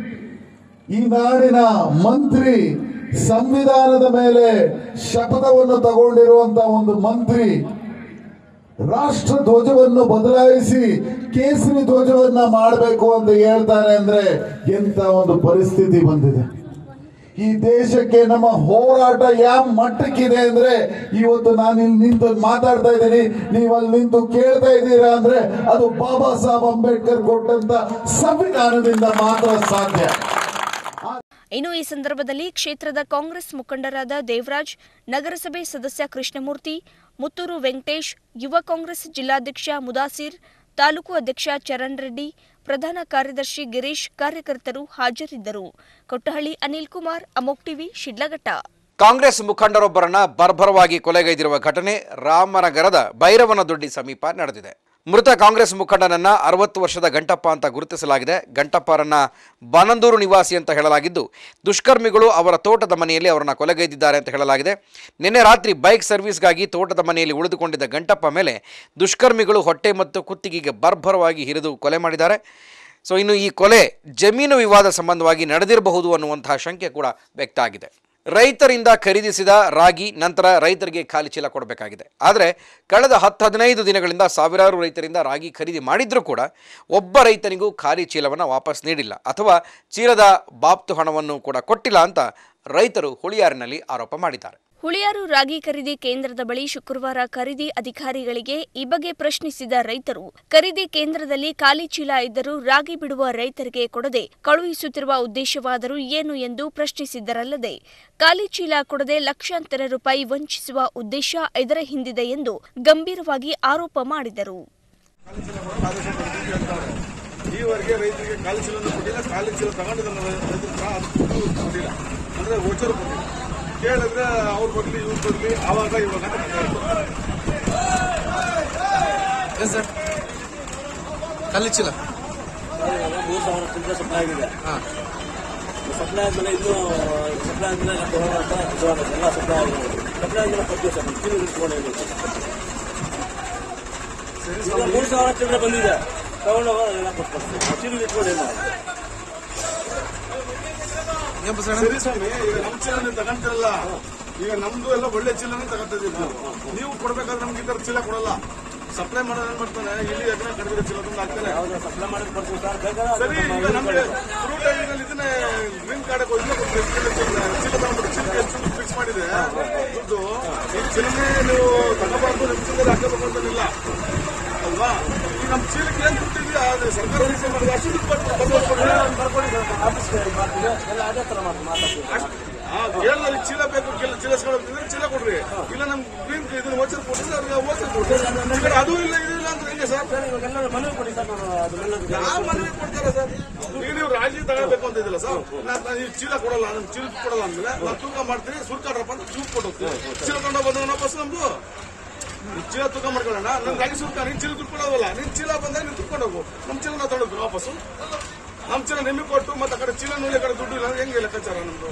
ಈ ನಾಡಿನ ಮಂತ್ರಿ ಸಂವಿಧಾನದ ಮೇಲೆ ಶಪಥವನ್ನು ತಗೊಂಡಿರುವಂತ ಒಂದು ಮಂತ್ರಿ ರಾಷ್ಟ್ರ ಧ್ವಜವನ್ನು ಬದಲಾಯಿಸಿ ಕೇಸರಿ ಧ್ವಜವನ್ನ ಮಾಡಬೇಕು ಅಂತ ಹೇಳ್ತಾರೆ ಅಂದ್ರೆ ಎಂತ ಒಂದು ಪರಿಸ್ಥಿತಿ ಬಂದಿದೆ ಈ ದೇಶಕ್ಕೆ ನಮ್ಮ ಹೋರಾಟ ಯಾವ ಮಟ್ಟಕ್ಕಿದೆ ಅಂದ್ರೆ ಇವತ್ತು ನಾನು ಇಲ್ಲಿ ನಿಂತು ಮಾತಾಡ್ತಾ ಇದ್ದೀನಿ ನೀವು ಅಲ್ಲಿ ನಿಂತು ಕೇಳ್ತಾ ಇದ್ದೀರಾ ಅಂದ್ರೆ ಅದು ಬಾಬಾ ಸಾಹೇಬ್ ಅಂಬೇಡ್ಕರ್ ಕೊಟ್ಟಂತ ಸಂವಿಧಾನದಿಂದ ಮಾತ್ರ ಸಾಧ್ಯ ಇನ್ನು ಈ ಸಂದರ್ಭದಲ್ಲಿ ಕ್ಷೇತ್ರದ ಕಾಂಗ್ರೆಸ್ ಮುಖಂಡರಾದ ದೇವರಾಜ್ ನಗರಸಭೆ ಸದಸ್ಯ ಕೃಷ್ಣಮೂರ್ತಿ ಮುತ್ತೂರು ವೆಂಕಟೇಶ್ ಯುವ ಕಾಂಗ್ರೆಸ್ ಜಿಲ್ಲಾಧ್ಯಕ್ಷ ಮುದಾಸಿರ್ ತಾಲೂಕು ಅಧ್ಯಕ್ಷ ಚರಣ್ ರೆಡ್ಡಿ ಪ್ರಧಾನ ಕಾರ್ಯದರ್ಶಿ ಗಿರೀಶ್ ಕಾರ್ಯಕರ್ತರು ಹಾಜರಿದ್ದರು ಕೊಟ್ಟಹಳ್ಳಿ ಅನಿಲ್ ಕುಮಾರ್ ಅಮೋಕ್ ಟಿವಿ ಶಿಡ್ಲಘಟ್ಟ ಕಾಂಗ್ರೆಸ್ ಮುಖಂಡರೊಬ್ಬರನ್ನ ಬರ್ಬರವಾಗಿ ಕೊಲೆಗೈದಿರುವ ಘಟನೆ ರಾಮನಗರದ ಭೈರವನದೊಡ್ಡಿ ಸಮೀಪ ನಡೆದಿದೆ ಮೃತ ಕಾಂಗ್ರೆಸ್ ಮುಖಂಡನನ್ನ ಅರವತ್ತು ವರ್ಷದ ಗಂಟಪ್ಪ ಅಂತ ಗುರುತಿಸಲಾಗಿದೆ ಗಂಟಪ್ಪರನ್ನ ಬಾನಂದೂರು ನಿವಾಸಿ ಅಂತ ಹೇಳಲಾಗಿದ್ದು ದುಷ್ಕರ್ಮಿಗಳು ಅವರ ತೋಟದ ಮನೆಯಲ್ಲಿ ಅವರನ್ನ ಕೊಲೆಗೈದಿದ್ದಾರೆ ಅಂತ ಹೇಳಲಾಗಿದೆ ನಿನ್ನೆ ರಾತ್ರಿ ಬೈಕ್ ಸರ್ವಿಸ್ಗಾಗಿ ತೋಟದ ಮನೆಯಲ್ಲಿ ಉಳಿದುಕೊಂಡಿದ್ದ ಗಂಟಪ್ಪ ಮೇಲೆ ದುಷ್ಕರ್ಮಿಗಳು ಹೊಟ್ಟೆ ಮತ್ತು ಕುತ್ತಿಗೆಗೆ ಬರ್ಬರವಾಗಿ ಹಿರಿದು ಕೊಲೆ ಮಾಡಿದ್ದಾರೆ ಸೊ ಇನ್ನು ಈ ಕೊಲೆ ಜಮೀನು ವಿವಾದ ಸಂಬಂಧವಾಗಿ ನಡೆದಿರಬಹುದು ಅನ್ನುವಂತಹ ಶಂಕೆ ಕೂಡ ವ್ಯಕ್ತ ಆಗಿದೆ ರೈತರಿಂದ ಖರೀದಿಸಿದ ರಾಗಿ ನಂತರ ರೈತರಿಗೆ ಖಾಲಿ ಚೀಲ ಕೊಡಬೇಕಾಗಿದೆ ಆದರೆ ಕಳೆದ ಹತ್ತು ಹದಿನೈದು ದಿನಗಳಿಂದ ಸಾವಿರಾರು ರೈತರಿಂದ ರಾಗಿ ಖರೀದಿ ಮಾಡಿದ್ರೂ ಕೂಡ ಒಬ್ಬ ರೈತನಿಗೂ ಖಾಲಿ ಚೀಲವನ್ನು ವಾಪಸ್ ನೀಡಿಲ್ಲ ಅಥವಾ ಚೀಲದ ಬಾಪ್ತು ಹಣವನ್ನು ಕೂಡ ಕೊಟ್ಟಿಲ್ಲ ಅಂತ ರೈತರು ಹುಳಿಯಾರಿನಲ್ಲಿ ಆರೋಪ ಮಾಡಿದ್ದಾರೆ ಹುಳಿಯಾರು ರಾಗಿ ಖರೀದಿ ಕೇಂದ್ರದ ಬಳಿ ಶುಕ್ರವಾರ ಖರೀದಿ ಅಧಿಕಾರಿಗಳಿಗೆ ಈ ಬಗ್ಗೆ ಪ್ರಶ್ನಿಸಿದ ರೈತರು ಖರೀದಿ ಕೇಂದ್ರದಲ್ಲಿ ಖಾಲಿ ಚೀಲ ಇದ್ದರೂ ರಾಗಿ ಬಿಡುವ ರೈತರಿಗೆ ಕೊಡದೆ ಕಳುಹಿಸುತ್ತಿರುವ ಉದ್ದೇಶವಾದರೂ ಏನು ಎಂದು ಪ್ರಶ್ನಿಸಿದ್ದರಲ್ಲದೆ ಖಾಲಿ ಚೀಲ ಕೊಡದೆ ಲಕ್ಷಾಂತರ ರೂಪಾಯಿ ವಂಚಿಸುವ ಉದ್ದೇಶ ಇದರ ಹಿಂದಿದೆ ಎಂದು ಗಂಭೀರವಾಗಿ ಆರೋಪ ಮಾಡಿದರು ಈವರೆಗೆ ರೈತರಿಗೆ ಕಾಲು ಚೀಲನೂ ಕೊಟ್ಟಿಲ್ಲ ಕಾಲು ಚೀಲ ತಗೊಂಡಿದ್ದಾರೆ ರೈತರು ಸಹ ಅದು ದುಡ್ಡು ಕೊಟ್ಟಿಲ್ಲ ಅಂದ್ರೆ ವೋಚರ್ ಕೊಟ್ಟಿಲ್ಲ ಕೇಳಿದ್ರೆ ಅವ್ರು ಕೊಡ್ಲಿ ಇವ್ರು ಕೊಡ್ಲಿ ಆವಾಗ ಇವಾಗ ಏನು ಸರ್ ಕಲ್ಲಿ ಚೀಲ ಮೂರು ಸಾವಿರ ಚಿಲ್ಲರೆ ಸಪ್ಲೈ ಆಗಿದೆ ಸಪ್ಲೈ ಆದ್ಮೇಲೆ ಇನ್ನೂ ಸಪ್ಲೈ ಆದ್ಮೇಲೆ ನಮ್ಮ ಕೊಡೋಣ ಅಂತ ನಿಜವಾದ ಎಲ್ಲ ಸಪ್ಲೈ ಆಗಿದೆ ಸಪ್ಲೈ ಆದ್ಮೇಲೆ ಕೊಡ್ತೀವಿ ಸರ್ ನಮ್ಮ ಚೀಲ ಇಟ್ಕೊಂಡು ಈಗ ಮೂರು ಸಾವಿರ ಚಿಲ್ಲರೆ ಬಂದಿದೆ ತಗೊಂಡು ಹೋಗೋದು ಎಲ್ಲ ಕೊಟ್ಬಿಡ್ತೀವಿ ಚೀಲ ಇಟ್ಕೊಂಡು ಏನು ಸರಿ ಸ್ವಾಮಿ ಈಗ ನಮ್ಮ ಚೀಲ ನೀವು ತಗೊಂತಿರಲ್ಲ ಈಗ ನಮ್ದು ಎಲ್ಲ ಒಳ್ಳೆ ಚೀಲನೇ ತಗೊಂತಿದ್ದೀವಿ ನಾವು ನೀವು ಕೊಡ್ಬೇಕಾದ್ರೆ ನಮ್ಗೆ ಈ ತರ ಚೀಲ ಕೊಡಲ್ಲ ಸಪ್ಲೈ ಮಾಡೋದು ಏನ್ ಮಾಡ್ತಾನೆ ಇಲ್ಲಿ ಎಕರೆ ಕಡಿಮೆ ಚೀಲ ತಂದು ಹಾಕ್ತಾನೆ ಸಪ್ಲೈ ಮಾಡಿ ಕೊಡ್ತೀವಿ ಸರ್ ಬೇಕಾದ್ರೆ ಸರಿ ಈಗ ನಮ್ಗೆ ಫ್ರೂಟ್ ಐಡಿನಲ್ಲಿ ಇದನ್ನೇ ಗ್ರೀನ್ ಕಾರ್ಡ್ ಇದನ್ನ ಕೊಡ್ತೀವಿ ಚೀಲ ತಗೊಂಡ್ಬಿಟ್ಟು ಚೀಲಕ್ಕೆ ಎಷ್ಟು ಫಿಕ್ಸ್ ಮಾಡಿದೆ ದುಡ್ಡು ಈ ಚೀಲನೇ ನೀವು ತಗೋಬಾರ್ದು ನಿಮ್ಮ ಚೀಲದಲ್ಲಿ ಹಾಕಬೇಕು ಅಂತನಿಲ್ಲ ಅಲ್ವಾ ಈ ನಮ್ಮ ಚೀಲಕ್ಕೆ ಏನ್ ದುಡ್ಡು ಇದೆಯಾ ಅದು ಸರ್ಕಾರ ರಿಸೀವ್ ಮಾಡಿದ್ರೆ ಅಷ್ಟು ದುಡ್ಡು ಕೊಟ್ಟು ಬಂದೋಬಸ್ತ್ ಕೊಡಿ. ಬರ್ಕೊಡಿ ಸರ್ ಆಫೀಸ್ಗೆ ಮಾಡ್ತೀವಿ ಎಲ್ಲ ಅದೇ ಥರ ಮಾಡಿ ಮಾತಾಡ್ತೀವಿ ಆ, ಕೇರಳದಲ್ಲಿ ಚೀಲ ಬೇಕು ಕೆಲ ಚೀಲ ಇಸ್ಕೊಳ್ಳೋದಿದ್ರೆ ಚೀಲ ಕೊಡ್ರಿ ಇಲ್ಲ ನಮ್ ಗ್ರೀನ್ ಇದನ್ನ ವೋಚರ್ ಕೊಡ್ರಿ ಅವ್ರಿಗೆ ವೋಚರ್ ಕೊಡ್ರಿ ಈ ಕಡೆ ಅದು ಇಲ್ಲ ಇದು ಇಲ್ಲ ಅಂದ್ರೆ ಹೆಂಗೆ ಸರ್ ಇವಾಗೆಲ್ಲ ಮನವಿ ಕೊಡಿ ಸರ್ ನಾನು ಅದನ್ನೆಲ್ಲ ಯಾವ ಮನವಿ ಕೊಡ್ತಾರೆ ಸರ್ ಈಗ ನೀವು ರಾಜಿ ತಗೋಬೇಕು ಅಂತ ಇದಿಲ್ಲ ಸರ್ ನಾನು ನೀವು ಚೀಲ ಕೊಡಲ್ಲ ನಮ್ ಚೀಲ ಕೊಡಲ್ಲ ಅಂದ್ಮೇಲೆ ನಾವು ತೂಕ ಮಾಡ್ತೀನಿ ಸುರ್ಕಾಡ್ರಪ್ಪ ಅಂತ ಚೂಪ್ ಕೊಟ್ಟು ಚೀಲ ತಗೊಂಡು ಬಂದ ವಾಪಸ್ ನಮ್ದು ನೀವ್ ಚೀಲ ತೂಕ ಮಾಡ್ಕೊಳ್ಳೋಣ ನನ್ ರಾಗಿ ಸುರ್ಕ ನೀನ್ ಚೀಲ ದುಡ್ಡು ಕೊಡೋದಲ್ಲ ನೀನ್ ಚೀಲ ಬಂದಾಗ ನೀನ್ ದುಡ್ಡು ಹೋಗು ನಮ್ ಚೀಲ ನಾವು ತಗೊಂಡು ವಾಪಸ್ಸು ನಮ್ ಚೀಲ ನಿಮಗೆ ಕೊಟ್ಟು ಮತ್ತೆ ಆ ಕಡೆ ಚೀಲ ನೂಲೆ ಕಡೆ ದುಡ್ಡು ಇಲ್ಲ ಅಂದ್ರೆ ಹೆಂಗೆ ಲೆಕ್ಕಾಚಾರ ನಮ್ದು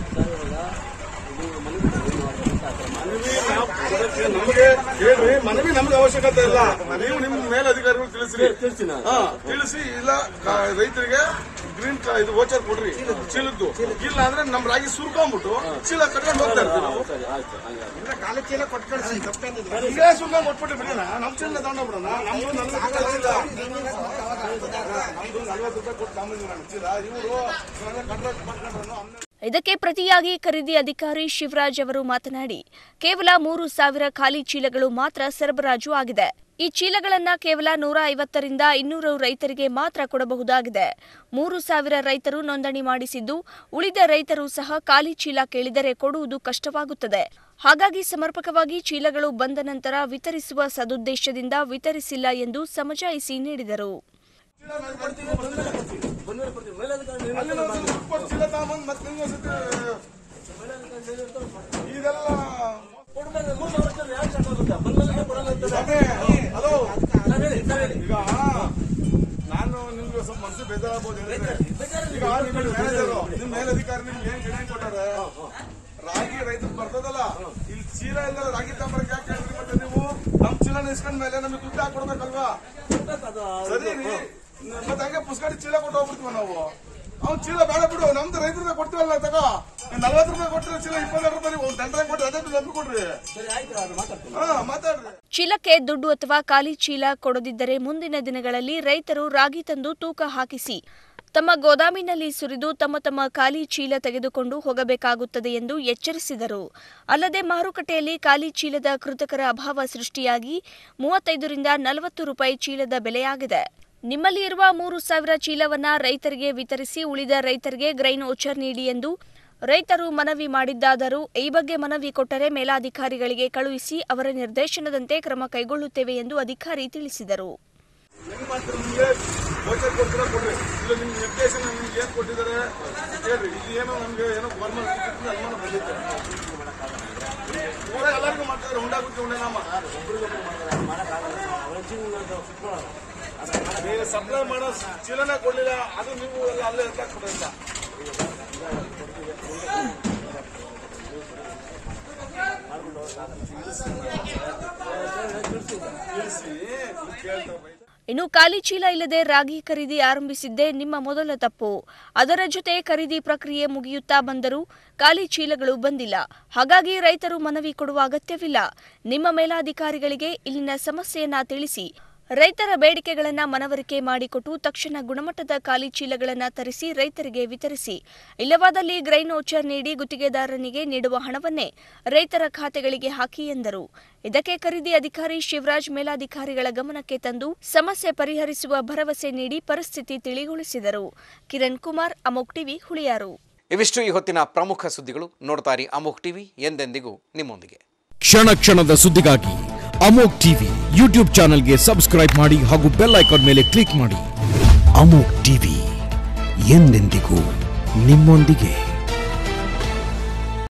ಮನವಿ ನಾವು ಕೊಡಕ್ಕೆ ನಮಗೆ ಹೇಳ್ರಿ ಮನವಿ ನಮ್ಗೆ ಅವಶ್ಯಕತೆ ಇಲ್ಲ ನೀವು ನಿಮ್ ಮೇಲಧಿಕಾರಿಗಳು ತಿಳಿಸ್ರಿ ತಿಳಿಸ್ತೀನಿ ನಾನು. ಹಾ ತಿಳಿಸಿ ಇಲ್ಲ ಕ- ರೈತರಿಗೆ ಗ್ರೀನ್ ಕ- ಇದು ವೋಚರ್ ಕೊಡ್ರಿ ಚೀಲದ್ದು ಇಲ್ಲ ಅಂದ್ರೆ ನಮ್ ರಾಗಿ ಸುರ್ಕೊಂಡ್ಬಿಟ್ಟು ಚೀಲ ಕಟ್ಕೊಂಡು ಹೋಗ್ತಾ ಇರ್ತೀವಿ ನಾವು ಕಾಲ ಚೀಲ ಕೊಟ್ಟು ಕಳಿಸಿ ಈಗ ಸುರ್ಕೊಂಡ್ ಕೊಟ್ಬಿಟ್ಟು ಬಿಡೋಣ ನಮ್ ಚೀಲ ತಗೊಂಡೋಗ್ಬಿಡೋಣ ನಮ್ದು ನಲ್ವತ್ತು ರೂಪಾಯಿ ಚೀಲ ನಮ್ದು ನಲ್ವತ್ತು ರೂಪಾಯಿ ಕೊಟ್ಟು ತಗೊಂಡಿದ್ದೀವಿ ಚೀಲ ಇವರು ಕಾಂಟ್ರಾಕ್ಟ್ ಮಾಡ್ಕೊಂಡ್ರು ಇದಕ್ಕೆ ಪ್ರತಿಯಾಗಿ ಖರೀದಿ ಅಧಿಕಾರಿ ಶಿವರಾಜ್ ಅವರು ಮಾತನಾಡಿ ಕೇವಲ ಮೂರು ಸಾವಿರ ಖಾಲಿ ಚೀಲಗಳು ಮಾತ್ರ ಸರಬರಾಜು ಆಗಿದೆ ಈ ಚೀಲಗಳನ್ನ ಕೇವಲ ನೂರ ಐವತ್ತರಿಂದ ಇನ್ನೂರು ರೈತರಿಗೆ ಮಾತ್ರ ಕೊಡಬಹುದಾಗಿದೆ ಮೂರು ಸಾವಿರ ರೈತರು ನೋಂದಣಿ ಮಾಡಿಸಿದ್ದು ಉಳಿದ ರೈತರು ಸಹ ಖಾಲಿ ಚೀಲ ಕೇಳಿದರೆ ಕೊಡುವುದು ಕಷ್ಟವಾಗುತ್ತದೆ ಹಾಗಾಗಿ ಸಮರ್ಪಕವಾಗಿ ಚೀಲಗಳು ಬಂದ ನಂತರ ವಿತರಿಸುವ ಸದುದ್ದೇಶದಿಂದ ವಿತರಿಸಿಲ್ಲ ಎಂದು ಸಮಜಾಯಿಸಿ ನೀಡಿದರು ಅಲ್ಲಿ ನಾವು ಸ್ವಲ್ಪ ಕೊಟ್ಟು ಚೀಲ ತಗೊಂಬಂದು ಮತ್ತೆ ನಿಮ್ಗೆ ಒಂದ್ಸತಿ ಇದೆಲ್ಲ ಮೂರು ಸಾವಿರ ರೂಪಾಯಿ ಯಾಕೆ ಸಾಕಾಗುತ್ತೆ ಬಂದ್ಮೇಲೆ ಕೊಡಲ್ಲ ಅಂತಾರೆ ಸ್ವಾಮಿ, ಹಲೋ ಸರ್ ಹೇಳಿ ಸರ್ ಹೇಳಿ ಈಗ ನಾನು ನಿಮ್ಗೆ ಸ್ವಲ್ಪ ಮನಸ್ಸು ಬೇಜಾರಾಗ್ಬೋದು ಹೇಳಿದ್ರೆ ಈಗ ನಿಮ್ಮ ಮ್ಯಾನೇಜರು ನಿಮ್ಮ ಮೇಲಧಿಕಾರಿ ನಿಮ್ಗೆ ಏನ್ ಗಣನೆ ಕೊಟ್ಟಾರೆ ರಾಗಿ ರೈತರು ಬರ್ತದಲ್ಲ ಇಲ್ಲಿ ಚೀಲ ಇಲ್ಲ ರಾಗಿ ತಗೊಂಬರಕ್ಕೆ ಯಾಕೆ ಹೇಳ್ತೀರಿ ಮತ್ತೆ ನೀವು ನಮ್ ಚೀಲ ನಿಸ್ಕೊಂಡ್ ಮೇಲೆ ನಮಗೆ ದುಡ್ಡು ಹಾಕೊಡ್ಬೇಕಲ್ವಾ ಸರಿ ರೀ ಮತ್ತೆ ಹಂಗೆ ಪುಸ್ಕಡಿ ಚೀಲ ಕೊಟ್ಟು ಹೋಗ್ಬಿಡ್ತೀವಿ ನಾವು ಅವ್ನು ಚೀಲ ಬೇಡ ಬಿಡು ನಮ್ದು ರೈತರಿಗೆ ಕೊಡ್ತೀವಲ್ಲ ತಗೋ ನಲ್ವತ್ತು ರೂಪಾಯಿ ಕೊಟ್ಟರೆ ಚೀಲ ಇಪ್ಪತ್ತೆರಡು ರೂಪಾಯಿ ಒಂದು ಗಂಟೆ ಕೊಟ್ರೆ ಅದೇ ನಮ್ಗೆ ಕೊಡ್ರಿ ಸರಿ ಆಯ್ತು ಅದು ಮಾತಾಡ್ತೀನಿ ಹಾ ಮಾತಾಡ್ರಿ ಚೀಲಕ್ಕೆ ದುಡ್ಡು ಅಥವಾ ಖಾಲಿ ಚೀಲ ಕೊಡದಿದ್ದರೆ ಮುಂದಿನ ದಿನಗಳಲ್ಲಿ ರೈತರು ರಾಗಿ ತಂದು ತೂಕ ಹಾಕಿಸಿ ತಮ್ಮ ಗೋದಾಮಿನಲ್ಲಿ ಸುರಿದು ತಮ್ಮ ತಮ್ಮ ಖಾಲಿ ಚೀಲ ತೆಗೆದುಕೊಂಡು ಹೋಗಬೇಕಾಗುತ್ತದೆ ಎಂದು ಎಚ್ಚರಿಸಿದರು ಅಲ್ಲದೆ ಮಾರುಕಟ್ಟೆಯಲ್ಲಿ ಖಾಲಿ ಚೀಲದ ಕೃತಕರ ಅಭಾವ ಸೃಷ್ಟಿಯಾಗಿ ಮೂವತ್ತೈದರಿಂದ ನಲವತ್ತು ರೂಪಾಯಿ ಚೀಲದ ಬೆಲೆಯಾಗಿದೆ ನಿಮ್ಮಲ್ಲಿ ಇರುವ ಮೂರು ಸಾವಿರ ಚೀಲವನ್ನ ರೈತರಿಗೆ ವಿತರಿಸಿ ಉಳಿದ ರೈತರಿಗೆ ಗ್ರೈನ್ ಓಚರ್ ನೀಡಿ ಎಂದು ರೈತರು ಮನವಿ ಮಾಡಿದ್ದಾದರೂ ಈ ಬಗ್ಗೆ ಮನವಿ ಕೊಟ್ಟರೆ ಮೇಲಾಧಿಕಾರಿಗಳಿಗೆ ಕಳುಹಿಸಿ ಅವರ ನಿರ್ದೇಶನದಂತೆ ಕ್ರಮ ಕೈಗೊಳ್ಳುತ್ತೇವೆ ಎಂದು ಅಧಿಕಾರಿ ತಿಳಿಸಿದರು ಹೆಂಗ್ ಮಾಡ್ತೀರಿ ನಿಮ್ಗೆ ವೋಚರ್ ಕೊಡ್ತೀರಾ ಕೊಡ್ರಿ ಇಲ್ಲ ನಿಮ್ ನಿರ್ದೇಶನ ನಿಮ್ಗೆ ಏನ್ ಕೊಟ್ಟಿದ್ದಾರೆ ಹೇಳ್ರಿ ಇದು ಏನೋ ನಮ್ಗೆ ಏನೋ ಗೌರ್ಮೆಂಟ್ ಅನುಮಾನ ಬಂದಿತ್ತು ಊರ ಎಲ್ಲರಿಗೂ ಮಾಡ್ತಾರೆ ಹುಂಡ ಗುತ್ತಿ ಹುಂಡ ನಾಮ ನೀವು ಸಪ್ಲೈ ಮಾಡೋ ಚೀಲನೇ ಕೊಡ್ಲಿಲ್ಲ ಅದು ನೀವು ಎಲ್ಲ ಅಲ್ಲೇ ಎತ್ತಾಕ್ಬಿಟ್ರಿ ಅಂತ ತಿಳಿಸಿ ಕೇಳ್ತಾರೆ ಇನ್ನು ಖಾಲಿ ಚೀಲ ಇಲ್ಲದೆ ರಾಗಿ ಖರೀದಿ ಆರಂಭಿಸಿದ್ದೇ ನಿಮ್ಮ ಮೊದಲ ತಪ್ಪು ಅದರ ಜೊತೆ ಖರೀದಿ ಪ್ರಕ್ರಿಯೆ ಮುಗಿಯುತ್ತಾ ಬಂದರೂ ಖಾಲಿ ಚೀಲಗಳು ಬಂದಿಲ್ಲ ಹಾಗಾಗಿ ರೈತರು ಮನವಿ ಕೊಡುವ ಅಗತ್ಯವಿಲ್ಲ ನಿಮ್ಮ ಮೇಲಾಧಿಕಾರಿಗಳಿಗೆ ಇಲ್ಲಿನ ಸಮಸ್ಯೆಯನ್ನ ತಿಳಿಸಿ ರೈತರ ಬೇಡಿಕೆಗಳನ್ನ ಮನವರಿಕೆ ಮಾಡಿಕೊಟ್ಟು ತಕ್ಷಣ ಗುಣಮಟ್ಟದ ಖಾಲಿ ಚೀಲಗಳನ್ನು ತರಿಸಿ ರೈತರಿಗೆ ವಿತರಿಸಿ ಇಲ್ಲವಾದಲ್ಲಿ ಗ್ರೈನ್ ಓಚರ್ ನೀಡಿ ಗುತ್ತಿಗೆದಾರನಿಗೆ ನೀಡುವ ಹಣವನ್ನೇ ರೈತರ ಖಾತೆಗಳಿಗೆ ಹಾಕಿ ಎಂದರು ಇದಕ್ಕೆ ಖರೀದಿ ಅಧಿಕಾರಿ ಶಿವರಾಜ್ ಮೇಲಾಧಿಕಾರಿಗಳ ಗಮನಕ್ಕೆ ತಂದು ಸಮಸ್ಯೆ ಪರಿಹರಿಸುವ ಭರವಸೆ ನೀಡಿ ಪರಿಸ್ಥಿತಿ ತಿಳಿಗೊಳಿಸಿದರು ಕಿರಣ್ ಕುಮಾರ್ ಅಮೋಕ್ ಟಿವಿ ಹುಳಿಯಾರು ಇವಿಷ್ಟು ಈ ಹೊತ್ತಿನ ಪ್ರಮುಖ ಸುದ್ದಿಗಳು ನೋಡ್ತಾರಿ ಅಮೋಕ್ ಟಿವಿ ಎಂದೆಂದಿಗೂ ನಿಮ್ಮೊಂದಿಗೆ ಕ್ಷಣ ಕ್ಷಣದ ಸುದ್ದಿಗಾಗಿ ಅಮೋಕ್ ಟಿವಿ ಯೂಟ್ಯೂಬ್ ಚಾನೆಲ್ಗೆ ಸಬ್ಸ್ಕ್ರೈಬ್ ಮಾಡಿ ಹಾಗೂ ಬೆಲ್ ಐಕಾನ್ ಮೇಲೆ ಕ್ಲಿಕ್ ಮಾಡಿ ಅಮೋಕ್ ಟಿವಿ ಎಂದೆಂದಿಗೂ ನಿಮ್ಮೊಂದಿಗೆ